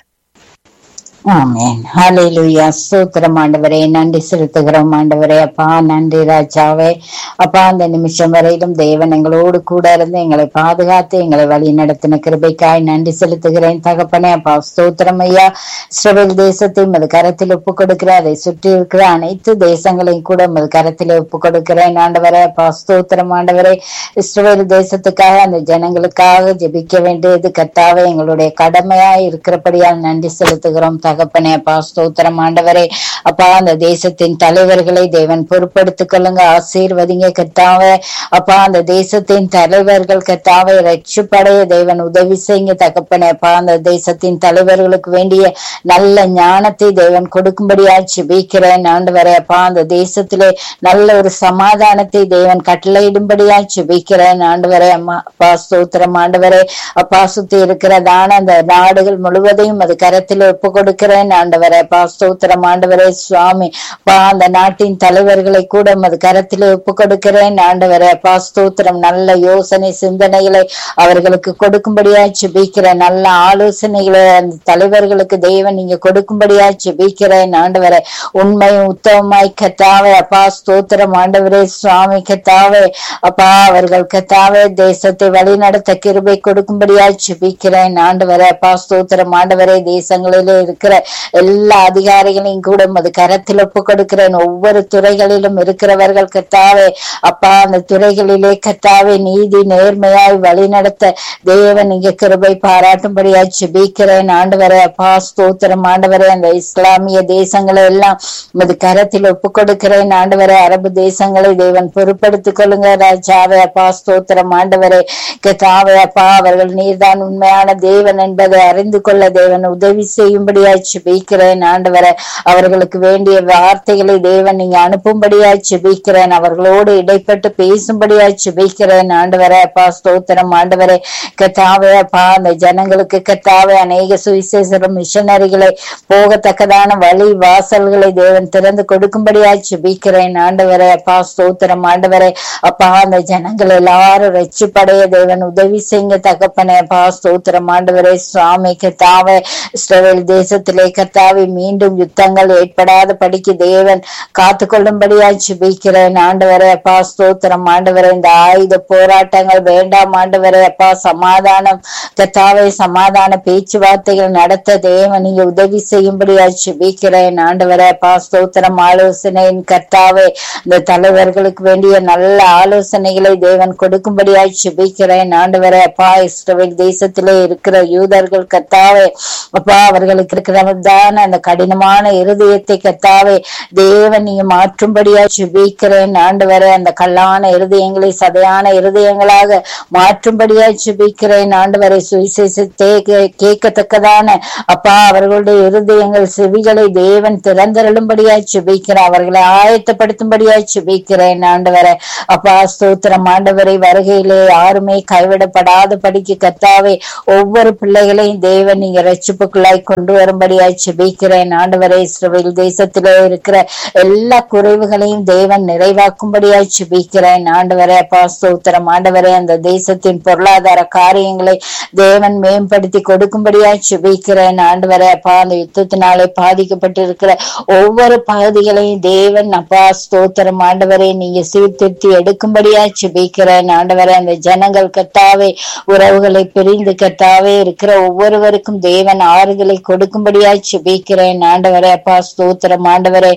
ஆமென் ஹalleluya ஸ்தோத்திரம் ஆண்டவரே நன்றி செலுத்துகிறோம் ஆண்டவரே அப்பா நன்றி ராஜாவே அப்பா அந்த நிமிஷம் வரையிலும் தேவன் எங்களோடு கூட இருந்து எங்களை பாதுகாத்து எங்களை வழி நடத்தின கிருபைக்காய் நன்றி செலுத்துகிறேன் தகப்பனே அப்பா ஸ்தோத்திரம் ஐயா இஸ்ரவேல் தேசத்தை உமது கரத்தில் ஒப்பு கொடுக்கிற அதை சுற்றி இருக்கிற அனைத்து தேசங்களையும் கூட உமது கரத்தில் ஒப்பு கொடுக்கிறேன் ஆண்டவரே அப்பா ஸ்தோத்திரம் ஆண்டவரே இஸ்ரவேல் தேசத்துக்காக அந்த ஜனங்களுக்காக ஜெபிக்க வேண்டியது கர்த்தாவே எங்களுடைய கடமையா இருக்கிறபடியால் நன்றி செலுத்துகிறோம் தகப்பனே அப்பா ஸ்தோத்திரம் ஆண்டவரே அப்பா அந்த தேசத்தின் தலைவர்களை தேவன் பொறுப்படுத்திக் கொள்ளுங்க ஆசீர்வதிங்க கர்த்தாவே அப்பா அந்த தேசத்தின் தலைவர்கள் கர்த்தாவை ரட்சிப்படைய தேவன் உதவி செய்யுங்க தகப்பனே அப்பா அந்த தேசத்தின் தலைவர்களுக்கு வேண்டிய நல்ல ஞானத்தை தேவன் கொடுக்கும்படியா ஜெபிக்கிறேன் ஆண்டவரே அப்பா அந்த தேசத்திலே நல்ல ஒரு சமாதானத்தை தேவன் கட்டளையிடும்படியா ஜெபிக்கிறேன் ஆண்டவரே அம்மா அப்பா ஸ்தோத்திரம் ஆண்டவரே அப்பா சுத்தி இருக்கிறதான அந்த நாடுகள் முழுவதையும் அது கரத்தில் ஒப்பு கொடுக்கிறேன் ஆண்டவரே அப்பா ஸ்தோத்திரம் ஆண்டவரே சுவாமி அப்பா அந்த நாட்டின் தலைவர்களை கூட அது கரத்தில் ஒப்பு கொடுக்கிறேன் ஆண்டவரே அப்பா ஸ்தோத்திரம் நல்ல யோசனை சிந்தனைகளை அவர்களுக்கு கொடுக்கும்படியா ஜெபிக்கிறேன் நல்ல ஆலோசனைகளை அந்த தலைவர்களுக்கு தேவன் நீங்க கொடுக்கும்படியா ஜெபிக்கிறேன் ஆண்டவரே உண்மை உத்தமமாய் கத்தாவே அப்பா ஸ்தோத்திரம் ஆண்டவரே சுவாமி கத்தாவே அப்பா அவர்கள் கத்தாவே தேசத்தை வழிநடத்த கிருபை கொடுக்கும்படியா ஜெபிக்கிறேன் ஆண்டவரே அப்பா ஸ்தோத்திரம் ஆண்டவரே தேசங்களிலே இருக்கிற எல்லா அதிகாரிகளையும் கூட அது கரத்தில் ஒப்பு கொடுக்கிறேன் ஒவ்வொரு துறைகளிலும் இருக்கிறவர்கள் கத்தாவே அப்பா அந்த துறைகளிலே கத்தாவே நீதி நேர்மையாய் வழிநடத்த தேவன் இங்க கிருபை பாராட்டும்படியா ஜெபிக்கிறேன் ஆண்டவரே அப்பா ஸ்தோத்திரம் ஆண்டவரே அந்த இஸ்லாமிய தேசங்களை எல்லாம் உமது கரத்தில் ஒப்பு கொடுக்கிறேன் ஆண்டவரே அரபு தேசங்களை தேவன் பொறுப்படுத்திக் கொள்ளுங்க ராஜாவே அப்பா ஸ்தோத்திரம் ஆண்டவரே கத்தாவே அப்பா அவர்கள் நீர்தான் உண்மையான தேவன் என்பதை அறிந்து கொள்ள தேவன் உதவி செய்யும்படியா ஜெபிக்கிறேன் ஆண்டவரை அவர்களுக்கு வேண்டிய வார்த்தைகளை தேவன் நீங்க அனுப்பும்படியா ஜெபிக்கிறேன் அவர்களோடு இடைப்பட்டு பேசும்படியா ஜெபிக்கிறேன் ஆண்டவரை அப்பா ஸ்தோத்திரம் ஆண்டவரே கத்தாவே அப்பா அந்த ஜனங்களுக்கு கத்தாவே அநேக சுவிசேஷரும் மிஷனரிகளை போகத்தக்கதான வழி வாசல்களை தேவன் திறந்து கொடுக்கும்படியா ஜெபிக்கிறேன் ஆண்டவரே அப்பா ஸ்தோத்திரம் ஆண்டவரே அப்பா அந்த ஜனங்கள் எல்லாரும் ரட்சிப்படைய தேவன் உதவி செய்யுங்க தகப்பனே அப்பா ஸ்தோத்திரம் ஆண்டவரே சுவாமி கத்தாவே இஸ்ரவேல் தேசத்திலே கத்தாவே மீண்டும் யுத்தங்கள் ஏற்படாத படிக்கு தேவன் காத்து கொள்ளும்படியா ஜெபிக்கிறேன் ஆண்டவரே அப்பா ஸ்தோத்திரம் ஆண்டவரே இந்த ஆயுத போராட்டங்கள் வேண்டாம் ஆண்டவரே அப்பா சமாதானம் கத்தாவே சமாதான பேச்சுவார்த்தைகள் நடத்த தேவன் நீங்க உதவி செய்யும்படியா ஜெபிக்கிறேன் ஆண்டவரே அப்பா ஸ்தோத்திரம் ஆலோசனையின் கர்த்தாவே இந்த தலைவர்களுக்கு வேண்டிய நல்ல ஆலோசனைகளை தேவன் கொடுக்கும்படியாய் ஜெபிக்கிறேன் ஆண்டவரே அப்பா இஸ்ரவேல் தேசத்திலே இருக்கிற யூதர்கள் கத்தாவே அப்பா அவர்களுக்கு இருக்கிறதான அந்த கடினமான இருதயத்தை கத்தாவே தேவன் நீங்க மாற்றும்படியாய் ஜெபிக்கிறேன் ஆண்டவரே அந்த கல்லான இருதயங்களை சதையான இருதயங்களாக மாற்றும்படியாய் ஜெபிக்கிறேன் ஆண்டவரை சுவிசேஷத்தை கே- கேட்கத்தக்கதான அப்பா அவர்களுடைய இருதயங்கள் செவிகளை தேவன் திறந்தருளும்படியாய் ஜெபிக்கிறேன் அவர்களை ஆயத்தப்படுத்தும்படியாய் ஜெபிக்கிறேன் ஆண்டவரை அப்பா ஸ்தோத்திரம் ஆண்டவரை வருகையிலே யாருமே கைவிடப்படாத படிக்கு கத்தாவே ஒவ்வொரு பிள்ளைகளையும் தேவன் நீங்க ரட்சிப்புக்குள்ளாய் கொண்டு வரும்படியாய் ஜெபிக்கிறேன் ஆண்டவரை இஸ்ரவேல் தேசத்திலே இருக்கிற எல்லா குறைவுகளையும் தேவன் நிறைவாக்கும்படியாய் ஜெபிக்கிறேன் ஆண்டவரே அப்பா ஸ்தோத்திரம் ஆண்டவரே அந்த தேசத்தின் பொருளாதார காரியங்களை தேவன் மேம்படுத்தி கொடுக்கும்படியாய் ஜெபிக்கிறேன் ஆண்டவரே அப்பா அந்த யுத்தத்தினாலே பாதிக்கப்பட்டிருக்கிற ஒவ்வொரு பகுதிகளையும் தேவன் அப்பா ஸ்தோத்திரம் ஆண்டவரே நீங்க சீர்திருத்தி எடுக்கும்படியா ஜெபிக்கிறேன் ஆண்டவரே அந்த ஜனங்கள் கத்தாவே உறவுகளை பிரிந்து கத்தாவே இருக்கிற ஒவ்வொருவருக்கும் தேவன் ஆறுதலை கொடுக்கும்படியா ஜெபிக்கிறேன் ஆண்டவரே அப்பா ஸ்தோத்திரம் ஆண்டவரே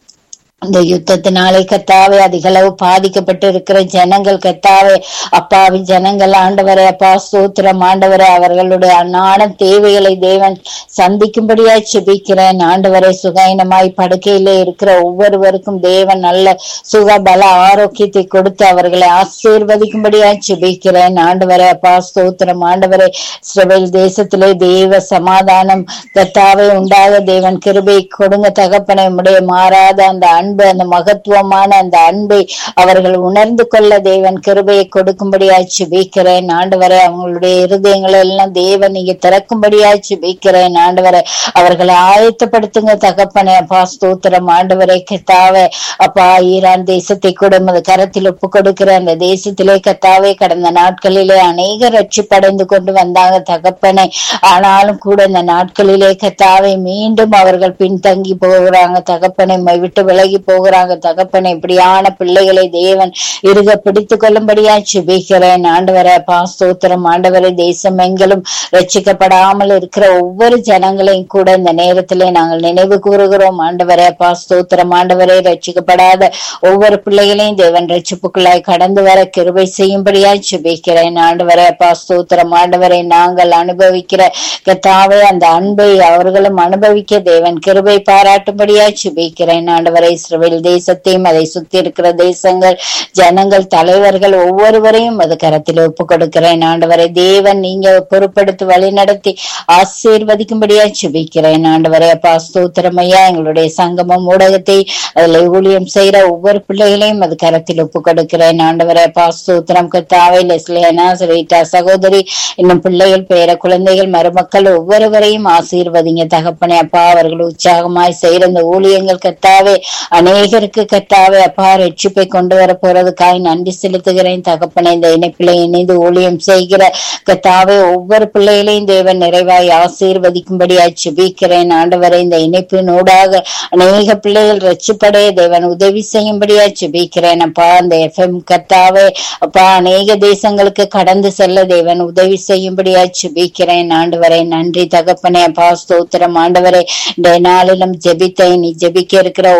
இந்த யுத்தத்தினாலே கத்தாவே அதிகளவு பாதிக்கப்பட்டு இருக்கிற ஜனங்கள் கத்தாவே அப்பாவி ஜனங்கள் ஆண்டவரே அப்பா ஸ்தோத்திரம் ஆண்டவரே அவர்களுடைய அன்னான தேவைகளை தேவன் சந்திக்கும்படியாய் செபிக்கிறேன் ஆண்டவரே சுகைனமாய் படுக்கையிலே இருக்கிற ஒவ்வொருவருக்கும் தேவன் நல்ல சுக பல ஆரோக்கியத்தை கொடுத்து அவர்களை ஆசீர்வதிக்கும்படியாய் செபிக்கிறேன் ஆண்டவரே அப்பா ஸ்தோத்திரம் ஆண்டவரே இஸ்ரவேல் தேசத்திலே தேவ சமாதானம் கத்தாவே உண்டாக தேவன் கிருபை கொடுங்க தகப்பனை உடைய மாறாத அந்த அன்பு அந்த மகத்துவமான அந்த அன்பை அவர்கள் உணர்ந்து கொள்ள தேவன் கிருபையை கொடுக்கும்படியாய் ஜெபிக்கிறேன் ஆண்டவரே அவங்களுடைய இருதயங்களை எல்லாம் தேவன் நீங்க திறக்கும்படியாய் ஜெபிக்கிறேன் ஆண்டவரே அவர்களை ஆயத்தப்படுத்துங்க தகப்பனே அப்பா ஸ்தோத்திரம் ஆண்டவரே கத்தாவே அப்பா ஈரான் தேசத்தை கூட உமது கரத்தில் ஒப்பு கொடுக்கிற அந்த தேசத்திலே கத்தாவே கடந்த நாட்களிலே அநேக ரட்சிப்படைந்து கொண்டு வந்தாங்க தகப்பனே ஆனாலும் கூட இந்த நாட்களிலே கத்தாவே மீண்டும் அவர்கள் பின்தங்கி போகிறாங்க தகப்பனை உம்மை விட்டு விலகி போகிறாங்க தகப்பனை இப்படியான பிள்ளைகளை தேவன் இருக பிடித்து கொள்ளும்படியா சுபிக்கிறேன் ஆண்டவரை அப்பா ஸ்தோத்திரம் ஆண்டவரை தேசம் எங்கிலும் ரட்சிக்கப்படாமல் இருக்கிற ஒவ்வொரு ஜனங்களையும் கூட இந்த நேரத்திலே நாங்கள் நினைவு கூறுகிறோம் ஆண்டவரே அப்பா ஸ்தோத்திரம் ஆண்டவரே ரட்சிக்கப்படாத ஒவ்வொரு பிள்ளைகளையும் தேவன் ரட்சிப்புக்குள்ளாய் கடந்து வர கிருபை செய்யும்படியா சுபிக்கிறேன் ஆண்டவரே அப்பா ஸ்தோத்திரம் ஆண்டவரை நாங்கள் அனுபவிக்கிற கத்தாவே அந்த அன்பை அவர்களும் அனுபவிக்க தேவன் கிருபை பாராட்டும்படியா சுபிக்கிறேன் ஆண்டவரை இஸ்ரவேல் தேசத்தையும் அதை சுத்தி இருக்கிற தேசங்கள் ஜனங்கள் தலைவர்கள் ஒவ்வொருவரையும் அது கரத்தில் ஒப்பு கொடுக்கிறேன் ஆண்டவரை தேவன் நீங்க பொறுப்படுத்தி வழி நடத்தி ஆசீர்வதிக்கும்படியா சுபிக்கிறேன் ஆண்டவரை அப்பா ஸ்தோத்திரம் ஐயா எங்களுடைய சங்கமம் ஊடகத்தை அதுல ஊழியம் செய்யற ஒவ்வொரு பிள்ளைகளையும் அது கரத்தில் ஒப்பு கொடுக்கிறேன் ஆண்டவரை அப்பா ஸ்தோத்திரம் கத்தாவை லெஸ்லியனா ரீட்டா சகோதரி இன்னும் பிள்ளைகள் பேர குழந்தைகள் மருமக்கள் ஒவ்வொருவரையும் ஆசீர்வதிங்க தகப்பனே அப்பா அவர்கள் உற்சாகமாய் செய்யற இந்த ஊழியங்கள் கத்தாவே அநேகருக்கு கத்தாவே அப்பா ரட்சிப்பை கொண்டு வர போறதுக்காய் நன்றி செலுத்துகிறேன் தகப்பனே இந்த இணைப்பிலை இணைந்து ஊழியம் செய்கிற கத்தாவே ஒவ்வொரு பிள்ளைகளையும் தேவன் நிறைவாய் ஆசீர்வதிக்கும்படியாய் செபிக்கிறேன் ஆண்டவரை இந்த இணைப்பினூடாக அநேக பிள்ளைகள் ரட்சிப்படைய தேவன் உதவி செய்யும்படியாய் செபிக்கிறேன் அப்பா அந்த எஃப்எம் கத்தாவே அப்பா அநேக தேசங்களுக்கு கடந்து செல்ல தேவன் உதவி செய்யும்படியாய் செபிக்கிறேன் ஆண்டவரை நன்றி தகப்பனே அப்பா ஸ்தோத்திரம் ஆண்டவரை இந்த நாளிலும் ஜெபித்த நீ ஜெபிக்க இருக்கிற ஒவ்வொரு பிள்ளை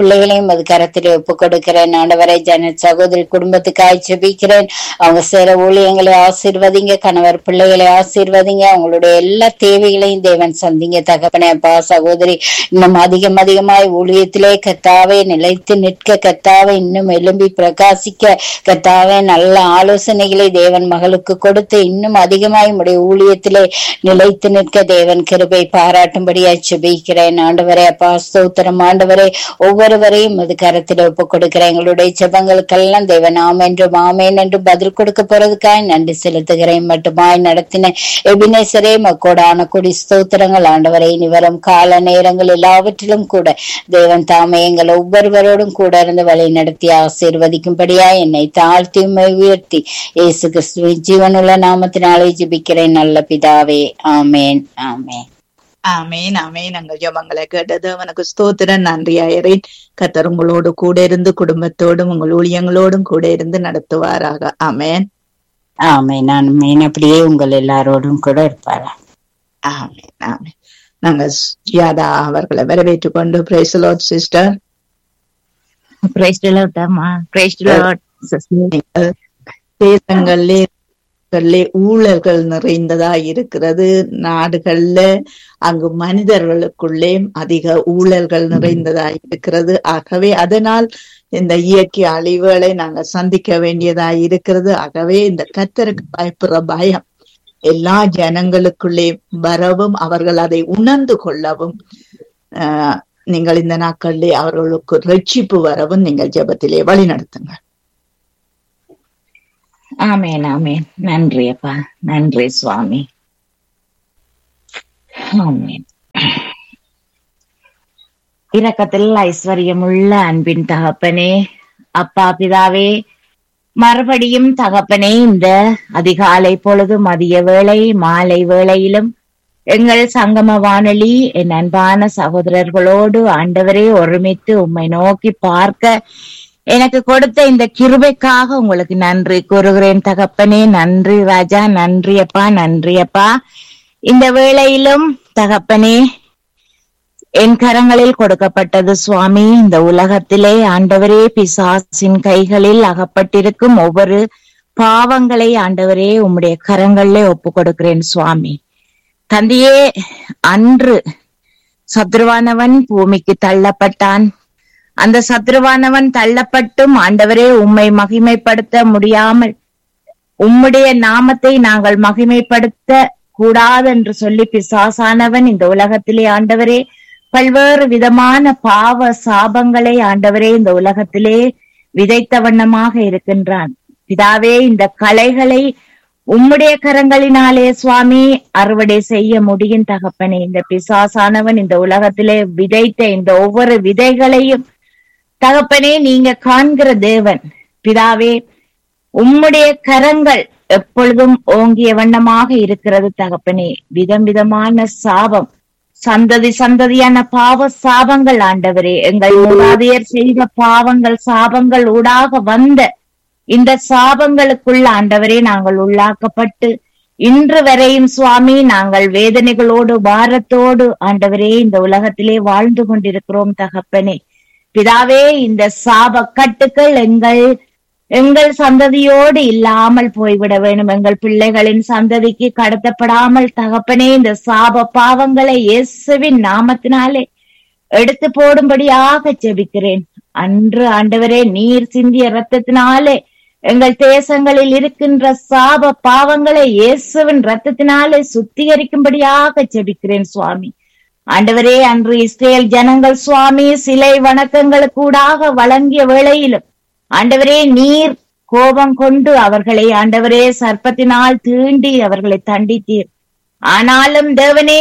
பிள்ளைகளையும் அது கரத்தில் ஒப்பு கொடுக்கிறேன் ஆண்டவரை ஜன சகோதரி குடும்பத்துக்காய் ஜெபிக்கிறேன் அவங்க சேர ஊழியங்களை ஆசீர்வதிங்க கணவர் பிள்ளைகளை ஆசீர்வதிங்க அவங்களுடைய எல்லா தேவைகளையும் தேவன் சந்திங்க தகப்பனே அப்பா சகோதரி இன்னும் அதிகம் அதிகமாய் ஊழியத்திலே கத்தாவே நிலைத்து நிற்க கத்தாவே இன்னும் எழும்பி பிரகாசிக்க கத்தாவே நல்ல ஆலோசனைகளை தேவன் மகளுக்கு கொடுத்து இன்னும் அதிகமாய் உடைய ஊழியத்திலே நிலைத்து நிற்க தேவன் கிருபை பாராட்டும்படியா ஜெபிக்கிறேன் ஆண்டவரே அப்பா ஸ்தோத்திரம் ஆண்டவரே ஒவ்வொருவரையும் அது கரத்தில் ஒப்புக் கொடுக்கிறேன் எங்களுடைய ஜெபங்களுக்கெல்லாம் தேவன் ஆம் என்றும் ஆமேன் என்று பதில் கொடுக்க போறதுக்காய் நன்றி செலுத்துகிறேன் மட்டுமாய் நடத்தின எபினேசரே மக்கோடான கொடி ஸ்தோத்திரங்கள் ஆண்டவரை இனி வரும் கால நேரங்கள் எல்லாவற்றிலும் கூட தேவன் தாமே எங்கள் ஒவ்வொருவரோடும் கூட இருந்து வழி நடத்தி ஆசீர்வதிக்கும்படியா என்னை தாழ்த்தி உம்மை உயர்த்தி இயேசு கிறிஸ்துவின் ஜீவனுள்ள நாமத்தினாலே ஜெபிக்கிறேன் நல்ல பிதாவே ஆமேன் ஆமேன் ஆமேன் ஆமேன் நாங்கள் ஜபங்களை கேட்டது அவனுக்கு ஸ்தோத்திரம் நன்றியாயிரேன் கத்தர் உங்களோடு கூட இருந்து குடும்பத்தோடும் உங்கள் ஊழியங்களோடும் கூட இருந்து நடத்துவாராக ஆமேன் ஆமேன் ஆமேன் அப்படியே உங்கள் எல்லாரோடும் கூட இருப்பாரா ஆமேன் ஆமேன் நாங்க யாதா அவர்களை வரவேற்றுக் கொண்டு praise the lord sister Praise the Lord, அம்மா. Praise the Lord, sister. தேசங்களிலே நாடுகளிலே ஊழல்கள் நிறைந்ததா இருக்கிறது நாடுகள்ல அங்கு மனிதர்களுக்குள்ளே அதிக ஊழல்கள் நிறைந்ததா இருக்கிறது ஆகவே அதனால் இந்த இயற்கை அழிவுகளை நாங்க சந்திக்க வேண்டியதா இருக்கிறது ஆகவே இந்த கத்தருக்கு பயப்படுற பயம் எல்லா ஜனங்களுக்குள்ளே வரவும் அவர்கள் அதை உணர்ந்து கொள்ளவும் ஆஹ் நீங்கள் இந்த நாட்களிலே அவர்களுக்கு ரட்சிப்பு வரவும் நீங்கள் ஜெபத்திலே வழி நடத்துங்க ஆமேன் ஆமேன் நன்றி அப்பா நன்றி சுவாமி ஆமேன் இரக்கத்தில் ஐஸ்வர்யமுள்ள அன்பின் தகப்பனே அப்பா பிதாவே மறுபடியும் தகப்பனே இந்த அதிகாலை பொழுது மதிய வேளை மாலை வேளையிலும் எங்கள் சங்கம வானொலி என் அன்பான சகோதரர்களோடு ஆண்டவரே ஒருமித்து உம்மை நோக்கி பார்க்க எனக்கு கொடுத்த இந்த கிருபைக்காக உங்களுக்கு நன்றி கூறுகிறேன் தகப்பனே நன்றி ராஜா நன்றி அப்பா நன்றி அப்பா இந்த வேளையிலும் தகப்பனே என் கரங்களில் கொடுக்கப்பட்டது சுவாமி இந்த உலகத்திலே ஆண்டவரே பிசாசின் கைகளில் அகப்பட்டிருக்கும் ஒவ்வொரு பாவங்களை ஆண்டவரே உம்முடைய கரங்களிலே ஒப்பு கொடுக்கிறேன் சுவாமி தந்தையே அன்று சத்ருவானவன் பூமிக்கு தள்ளப்பட்டான் அந்த சத்ருவானவன் தள்ளப்பட்டும் ஆண்டவரே உம்மை மகிமைப்படுத்த முடியாமல் உம்முடைய நாமத்தை நாங்கள் மகிமைப்படுத்த கூடாது என்று சொல்லி பிசாசானவன் இந்த உலகத்திலே ஆண்டவரே பல்வேறு விதமான பாவ சாபங்களை ஆண்டவரே இந்த உலகத்திலே விதைத்த வண்ணமாக இருக்கின்றான் பிதாவே இந்த கலைகளை உம்முடைய கரங்களினாலே சுவாமி அறுவடை செய்ய முடியும் தகப்பனே இந்த பிசாசானவன் இந்த உலகத்திலே விதைத்த இந்த ஒவ்வொரு விதைகளையும் தகப்பனே நீங்க காண்கிற தேவன் பிதாவே உம்முடைய கரங்கள் எப்பொழுதும் ஓங்கிய வண்ணமாக இருக்கிறது தகப்பனே விதம் விதமான சாபம் சந்ததி சந்ததியான பாவ சாபங்கள் ஆண்டவரே எங்கள் மூதாதையர் செய்த பாவங்கள் சாபங்கள் ஊடாக வந்த இந்த சாபங்களுக்குள்ள ஆண்டவரே நாங்கள் உள்ளாக்கப்பட்டு இன்று வரையும் சுவாமி நாங்கள் வேதனைகளோடு பாரத்தோடு ஆண்டவரே இந்த உலகத்திலே வாழ்ந்து கொண்டிருக்கிறோம் தகப்பனே பிதாவே இந்த சாப கட்டுக்கள் எங்கள் எங்கள் சந்ததியோடு இல்லாமல் போய்விட வேண்டும் எங்கள் பிள்ளைகளின் சந்ததிக்கு கடத்தப்படாமல் தகப்பனே இந்த சாப பாவங்களை இயேசுவின் நாமத்தினாலே எடுத்து போடும்படியாக ஜெபிக்கிறேன் அன்று ஆண்டவரே நீர் சிந்திய ரத்தத்தினாலே எங்கள் தேசங்களில் இருக்கின்ற சாப பாவங்களை இயேசுவின் ரத்தத்தினாலே சுத்திகரிக்கும்படியாக ஜெபிக்கிறேன் சுவாமி ஆண்டவரே அன்று இஸ்ரேல் ஜனங்கள் சுவாமி சிலை வணக்கங்களுக்கூடாக வழங்கிய வேளையிலும் ஆண்டவரே நீர் கோபம் கொண்டு அவர்களை ஆண்டவரே சர்ப்பத்தினால் தீண்டி அவர்களை தண்டித்தீர் ஆனாலும் தேவனே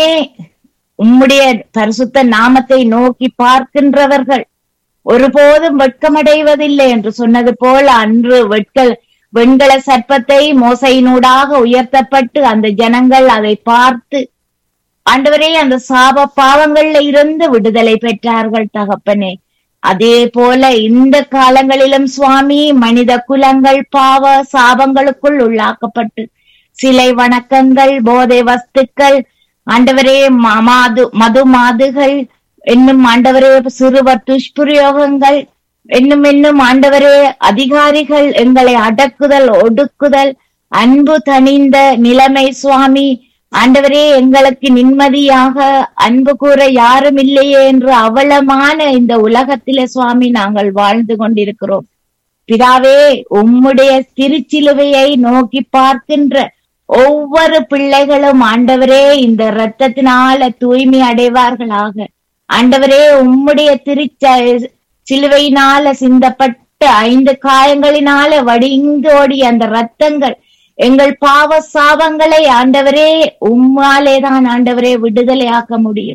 உம்முடைய பரிசுத்த நாமத்தை நோக்கி பார்க்கின்றவர்கள் ஒருபோதும் வெட்கமடைவதில்லை என்று சொன்னது போல அன்று வெட்கல் வெண்கல சர்ப்பத்தை மோசையினூடாக உயர்த்தப்பட்டு அந்த ஜனங்கள் அதை பார்த்து ஆண்டவரே அந்த சாப பாவங்கள்ல இருந்து விடுதலை பெற்றார்கள் தகப்பனே அதே போல இந்த காலங்களிலும் சுவாமி மனித குலங்கள் பாவ சாபங்களுக்குள் உள்ளாக்கப்பட்டு சிலை வணக்கங்கள் போதை வஸ்துக்கள் ஆண்டவரே ம- மாது மது மாதுகள் என்னும் ஆண்டவரே சிறுவர் துஷ்பிரயோகங்கள் என்னும் என்னும் ஆண்டவரே அதிகாரிகள் எங்களை அடக்குதல் ஒடுக்குதல் அன்பு தணிந்த நிலைமை சுவாமி ஆண்டவரே எங்களுக்கு நிம்மதியாக அன்பு கூற யாரும் இல்லையே என்று அவலமான இந்த உலகத்திலே சுவாமி நாங்கள் வாழ்ந்து கொண்டிருக்கிறோம் பிதாவே உம்முடைய திருச்சிலுவையை நோக்கி பார்க்கின்ற ஒவ்வொரு பிள்ளைகளும் ஆண்டவரே இந்த இரத்தத்தினால தூய்மை அடைவார்களாக ஆண்டவரே உம்முடைய திருச்ச சிலுவையினால சிந்தப்பட்ட ஐந்து காயங்களினால வடிந்தோடி அந்த ரத்தங்கள் எங்கள் பாவ சாபங்களை ஆண்டவரே உம்மாலே தான் ஆண்டவரே விடுதலையாக்க முடியும்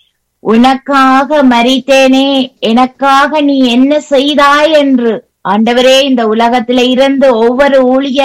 உனக்காக மறித்தேனே எனக்காக நீ என்ன செய்தாய் என்று ஆண்டவரே இந்த உலகத்தில இருந்து ஒவ்வொரு ஊழிய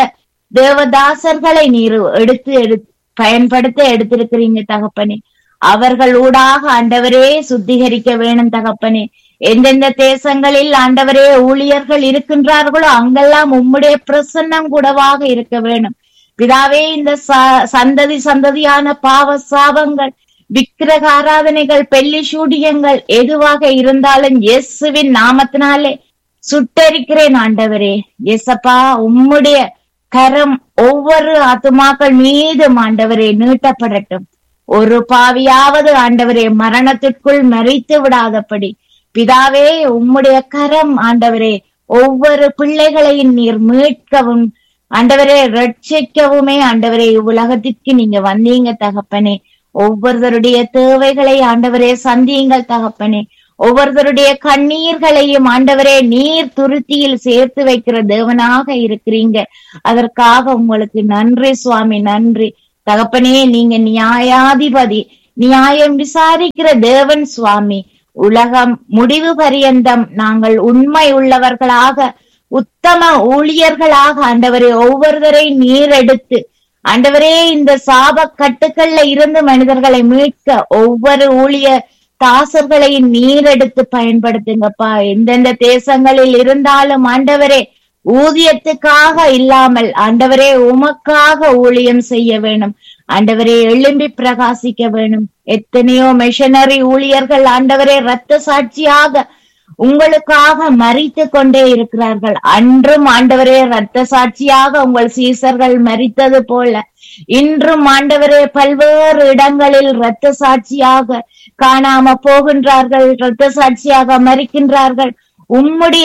தேவதாசர்களை நீர் எடுத்து எடு பயன்படுத்த எடுத்திருக்கிறீங்க தகப்பனே அவர்கள் ஊடாக ஆண்டவரே சுத்திகரிக்க வேணும் தகப்பனே எந்தெந்த தேசங்களில் ஆண்டவரே ஊழியர்கள் இருக்கின்றார்களோ அங்கெல்லாம் உம்முடைய பிரசன்னம் கூடவாக இருக்க வேணும் பிதாவே இந்த ச- சந்ததி சந்ததியான பாவ சாபங்கள் விக்கிரக ஆராதனைகள் பெல்லி சூடியங்கள் எதுவாக இருந்தாலும் இயேசுவின் நாமத்தினாலே சுட்டரிக்கிறேன் ஆண்டவரே எசப்பா உம்முடைய கரம் ஒவ்வொரு ஆத்துமாக்கள் மீதும் ஆண்டவரே நீட்டப்படட்டும் ஒரு பாவியாவது ஆண்டவரே மரணத்திற்குள் மறித்து விடாதபடி பிதாவே உம்முடைய கரம் ஆண்டவரே ஒவ்வொரு பிள்ளைகளையும் நீர் மீட்கவும் ஆண்டவரே ரட்சிக்கவுமே ஆண்டவரே இவ்வுலகத்திற்கு நீங்க வந்தீங்க தகப்பனே ஒவ்வொருவருடைய தேவைகளை ஆண்டவரே சந்தியுங்கள் தகப்பனே ஒவ்வொருவருடைய கண்ணீர்களையும் ஆண்டவரே நீர் துருத்தியில் சேர்த்து வைக்கிற தேவனாக இருக்கிறீங்க அதற்காக உங்களுக்கு நன்றி சுவாமி நன்றி தகப்பனே நீங்க நியாயாதிபதி நியாயம் விசாரிக்கிற தேவன் சுவாமி உலகம் முடிவு பரியந்தம் நாங்கள் உண்மை உள்ளவர்களாக உத்தம ஊழியர்களாக ஆண்டவரே ஒவ்வொருவரை நீர் எடுத்து ஆண்டவரே இந்த சாப கட்டுக்கள்ல இருந்து மனிதர்களை மீட்க ஒவ்வொரு ஊழிய தாசர்களை நீர் எடுத்து பயன்படுத்துங்கப்பா எந்தெந்த தேசங்களில் இருந்தாலும் ஆண்டவரே ஊதியத்துக்காக இல்லாமல் ஆண்டவரே உமக்காக ஊழியம் செய்ய வேணும் ஆண்டவரே எழும்பி பிரகாசிக்க வேணும் எத்தனையோ மிஷனரி ஊழியர்கள் ஆண்டவரே ரத்த சாட்சியாக உங்களுக்காக மறித்து கொண்டே இருக்கிறார்கள் அன்றும் ஆண்டவரே ரத்த சாட்சியாக உங்கள் சீசர்கள் மறித்தது போல இன்றும் ஆண்டவரே பல்வேறு இடங்களில் ரத்த சாட்சியாக காணாம போகின்றார்கள் ரத்த சாட்சியாக மறிக்கின்றார்கள் உம்முடைய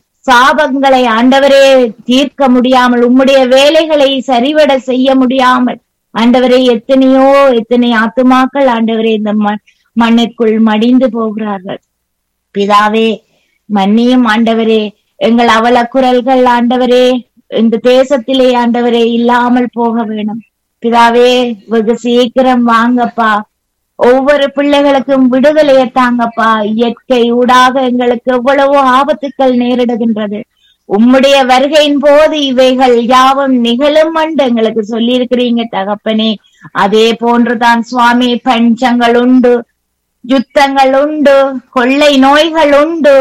சாபங்களை ஆண்டவரே தீர்க்க முடியாமல் உம்முடைய வேலைகளை சரிவட செய்ய முடியாமல் ஆண்டவரே எத்தனையோ எத்தனை ஆத்துமாக்கள் ஆண்டவரே இந்த மண் மண்ணிற்குள் மடிந்து போகிறார்கள் பிதாவே மன்னியும் ஆண்டவரே எங்கள் அவல குரல்கள் ஆண்டவரே இந்த தேசத்திலே ஆண்டவரே இல்லாமல் போக வேணும் பிதாவே வெகு சீக்கிரம் வாங்கப்பா ஒவ்வொரு பிள்ளைகளுக்கும் விடுதலையை தாங்கப்பா இயற்கை ஊடாக எங்களுக்கு எவ்வளவோ ஆபத்துக்கள் நேரிடுகின்றது உம்முடைய வருகையின் போது இவைகள் யாவும் நிகழும் என்று எங்களுக்கு சொல்லி இருக்கிறீங்க தகப்பனே அதே போன்றுதான் சுவாமி பஞ்சங்கள் உண்டு யுத்தங்கள் உண்டு கொள்ளை நோய்கள் உண்டு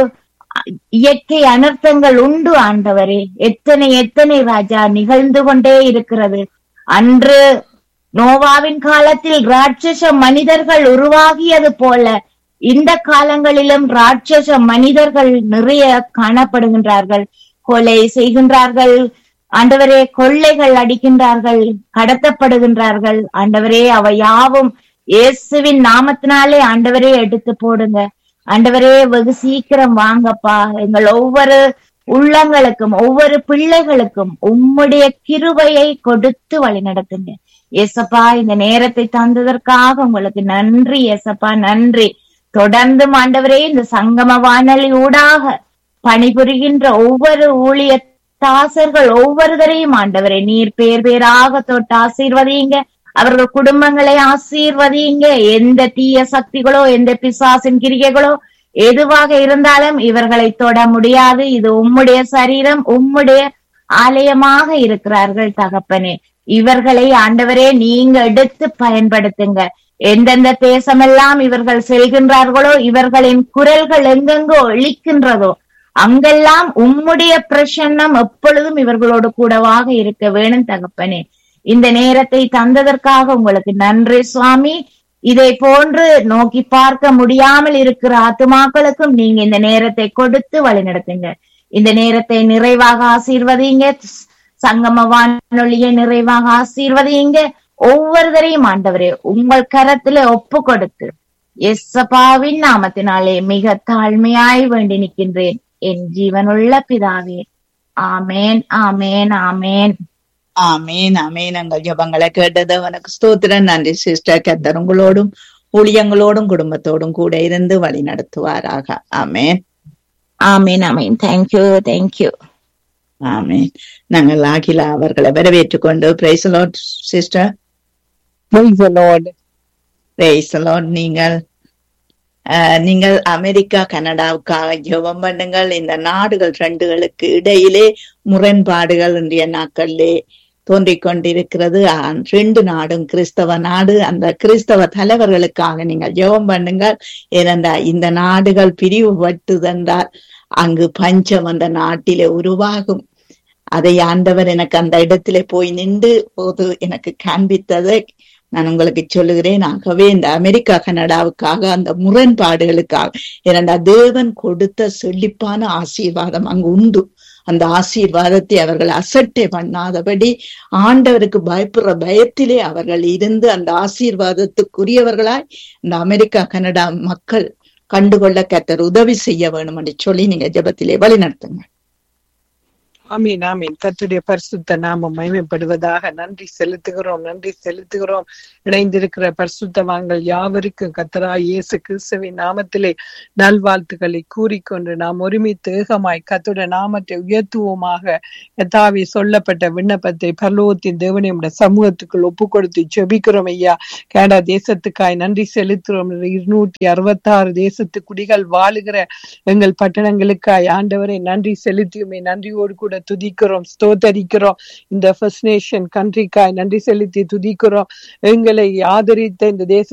இயற்கை அனர்த்தங்கள் உண்டு ஆண்டவரே எத்தனை எத்தனை ராஜா நிகழ்ந்து கொண்டே இருக்கிறது அன்று நோவாவின் காலத்தில் ராட்சச மனிதர்கள் உருவாகியது போல இந்த காலங்களிலும் ராட்சச மனிதர்கள் நிறைய காணப்படுகின்றார்கள் கொலை செய்கின்றார்கள் ஆண்டவரே கொள்ளைகள் அடிக்கின்றார்கள் கடத்தப்படுகின்றார்கள் ஆண்டவரே அவை யாவும் இயேசுவின் நாமத்தினாலே ஆண்டவரே எடுத்து போடுங்க ஆண்டவரே வெகு சீக்கிரம் வாங்கப்பா எங்கள் ஒவ்வொரு உள்ளங்களுக்கும் ஒவ்வொரு பிள்ளைகளுக்கும் உம்முடைய கிருபையை கொடுத்து வழி நடத்துங்க ஏசப்பா இந்த நேரத்தை தந்ததற்காக உங்களுக்கு நன்றி ஏசப்பா நன்றி தொடர்ந்து ஆண்டவரே இந்த சங்கம வானொலி ஊடாக பணிபுரிகின்ற ஒவ்வொரு ஊழிய தாசர்கள் ஒவ்வொருவரையும் ஆண்டவரே நீர் பேர் பேராக தொட்டு ஆசீர்வதிங்க அவர்கள் குடும்பங்களை ஆசீர்வதிங்க எந்த தீய சக்திகளோ எந்த பிசாசின் கிரிகைகளோ எதுவாக இருந்தாலும் இவர்களை தொட முடியாது இது உம்முடைய சரீரம் உம்முடைய ஆலயமாக இருக்கிறார்கள் தகப்பனே இவர்களை ஆண்டவரே நீங்க எடுத்து பயன்படுத்துங்க எந்தெந்த தேசமெல்லாம் இவர்கள் செல்கின்றார்களோ இவர்களின் குரல்கள் எங்கெங்கோ ஒழிக்கின்றதோ அங்கெல்லாம் உம்முடைய பிரசன்னம் எப்பொழுதும் இவர்களோடு கூடவாக இருக்க வேணும் தகப்பனே இந்த நேரத்தை தந்ததற்காக உங்களுக்கு நன்றி சுவாமி இதை போன்று நோக்கி பார்க்க முடியாமல் இருக்கிற ஆத்துமாக்களுக்கும் நீங்க இந்த நேரத்தை கொடுத்து வழிநடத்துங்க இந்த நேரத்தை நிறைவாக ஆசீர்வதிங்க சங்கம வானொலியை நிறைவாக ஆசீர்வதிங்க ஒவ்வொருத்தரையும் ஆண்டவரே உங்கள் கரத்துல ஒப்பு கொடுத்து எஸ்ஸபாவின் நாமத்தினாலே மிக தாழ்மையாய் வேண்டி நிற்கின்றேன் என் ஜீவனுள்ள பிதாவே ஆமேன் ஆமேன் ஆமேன் ஆமேன் ஆமேன் எங்கள் ஜபங்களை கேட்டது உனக்கு ஸ்தோத்திரம் நன்றி சிஸ்டர் கத்தர் உங்களோடும் ஊழியங்களோடும் குடும்பத்தோடும் கூட இருந்து வழி நடத்துவாராக ஆமேன் ஆமேன் ஆமேன் தேங்க்யூ தேங்க்யூ ஆமேன் நாங்கள் அகிலா அவர்களை வரவேற்றுக் கொண்டு praise sister Praise the Lord. Praise நீங்கள் அஹ், நீங்கள் அமெரிக்கா கனடாவுக்காக ஜெபம் பண்ணுங்கள் இந்த நாடுகள் ரெண்டுகளுக்கு இடையிலே முரண்பாடுகள் இன்றைய நாட்களிலே தோன்றிக் கொண்டிருக்கிறது ஆ- ரெண்டு நாடும் கிறிஸ்தவ நாடு அந்த கிறிஸ்தவ தலைவர்களுக்காக நீங்கள் ஜெபம் பண்ணுங்கள் ஏனென்றால் இந்த நாடுகள் பிரிவுபட்டுதென்றால் அங்கு பஞ்சம் அந்த நாட்டிலே உருவாகும் அதை ஆண்டவர் எனக்கு அந்த இடத்திலே போய் நின்று போது எனக்கு காண்பித்ததை நான் உங்களுக்கு சொல்லுகிறேன் ஆகவே இந்த அமெரிக்கா கனடாவுக்காக அந்த முரண்பாடுகளுக்காக ஏனென்றா தேவன் கொடுத்த செழிப்பான ஆசீர்வாதம் அங்கு உண்டு அந்த ஆசீர்வாதத்தை அவர்கள் அசட்டை பண்ணாதபடி ஆண்டவருக்கு பயப்படுற பயத்திலே அவர்கள் இருந்து அந்த ஆசீர்வாதத்துக்குரியவர்களாய் இந்த அமெரிக்கா கனடா மக்கள் கண்டுகொள்ள கத்தர் உதவி செய்ய வேணும் என்று சொல்லி நீங்க ஜெபத்திலே வழி நடத்துங்க ஆமீன் ஆமீன் கர்த்தருடைய பரிசுத்த நாமம் மகிமைப்படுவதாக நன்றி செலுத்துகிறோம் நன்றி செலுத்துகிறோம் இணைந்திருக்கிற பரிசுத்தவான்கள் யாவருக்கும் கத்தரா இயேசு கிறிஸ்துவின் நாமத்திலே நல்வாழ்த்துக்களை கூறிக்கொண்டு நாம் ஒருமித்து ஏகமாய் கத்துடைய நாமத்தை உயர்த்துவோமாக கத்தாவி சொல்லப்பட்ட விண்ணப்பத்தை பரலோகத்தின் தேவனையுடைய சமூகத்துக்குள் ஒப்பு கொடுத்து ஜெபிக்கிறோம் ஐயா கேடா தேசத்துக்காய் நன்றி செலுத்துகிறோம் இருநூற்றி அறுபத்தாறு தேசத்து குடிகள் வாழுகிற எங்கள் பட்டணங்களுக்காய் ஆண்டவரை நன்றி செலுத்தியுமே நன்றியோடு கூட துதிக்கிறோம் ஸ்தோத்தரிக்கிறோம் இந்த ஃபர்ஸ்ட் நேஷன் கண்ட்ரிக்காய் நன்றி செலுத்தி துதிக்கிறோம் எங்களை ஆதரித்த இந்த தேச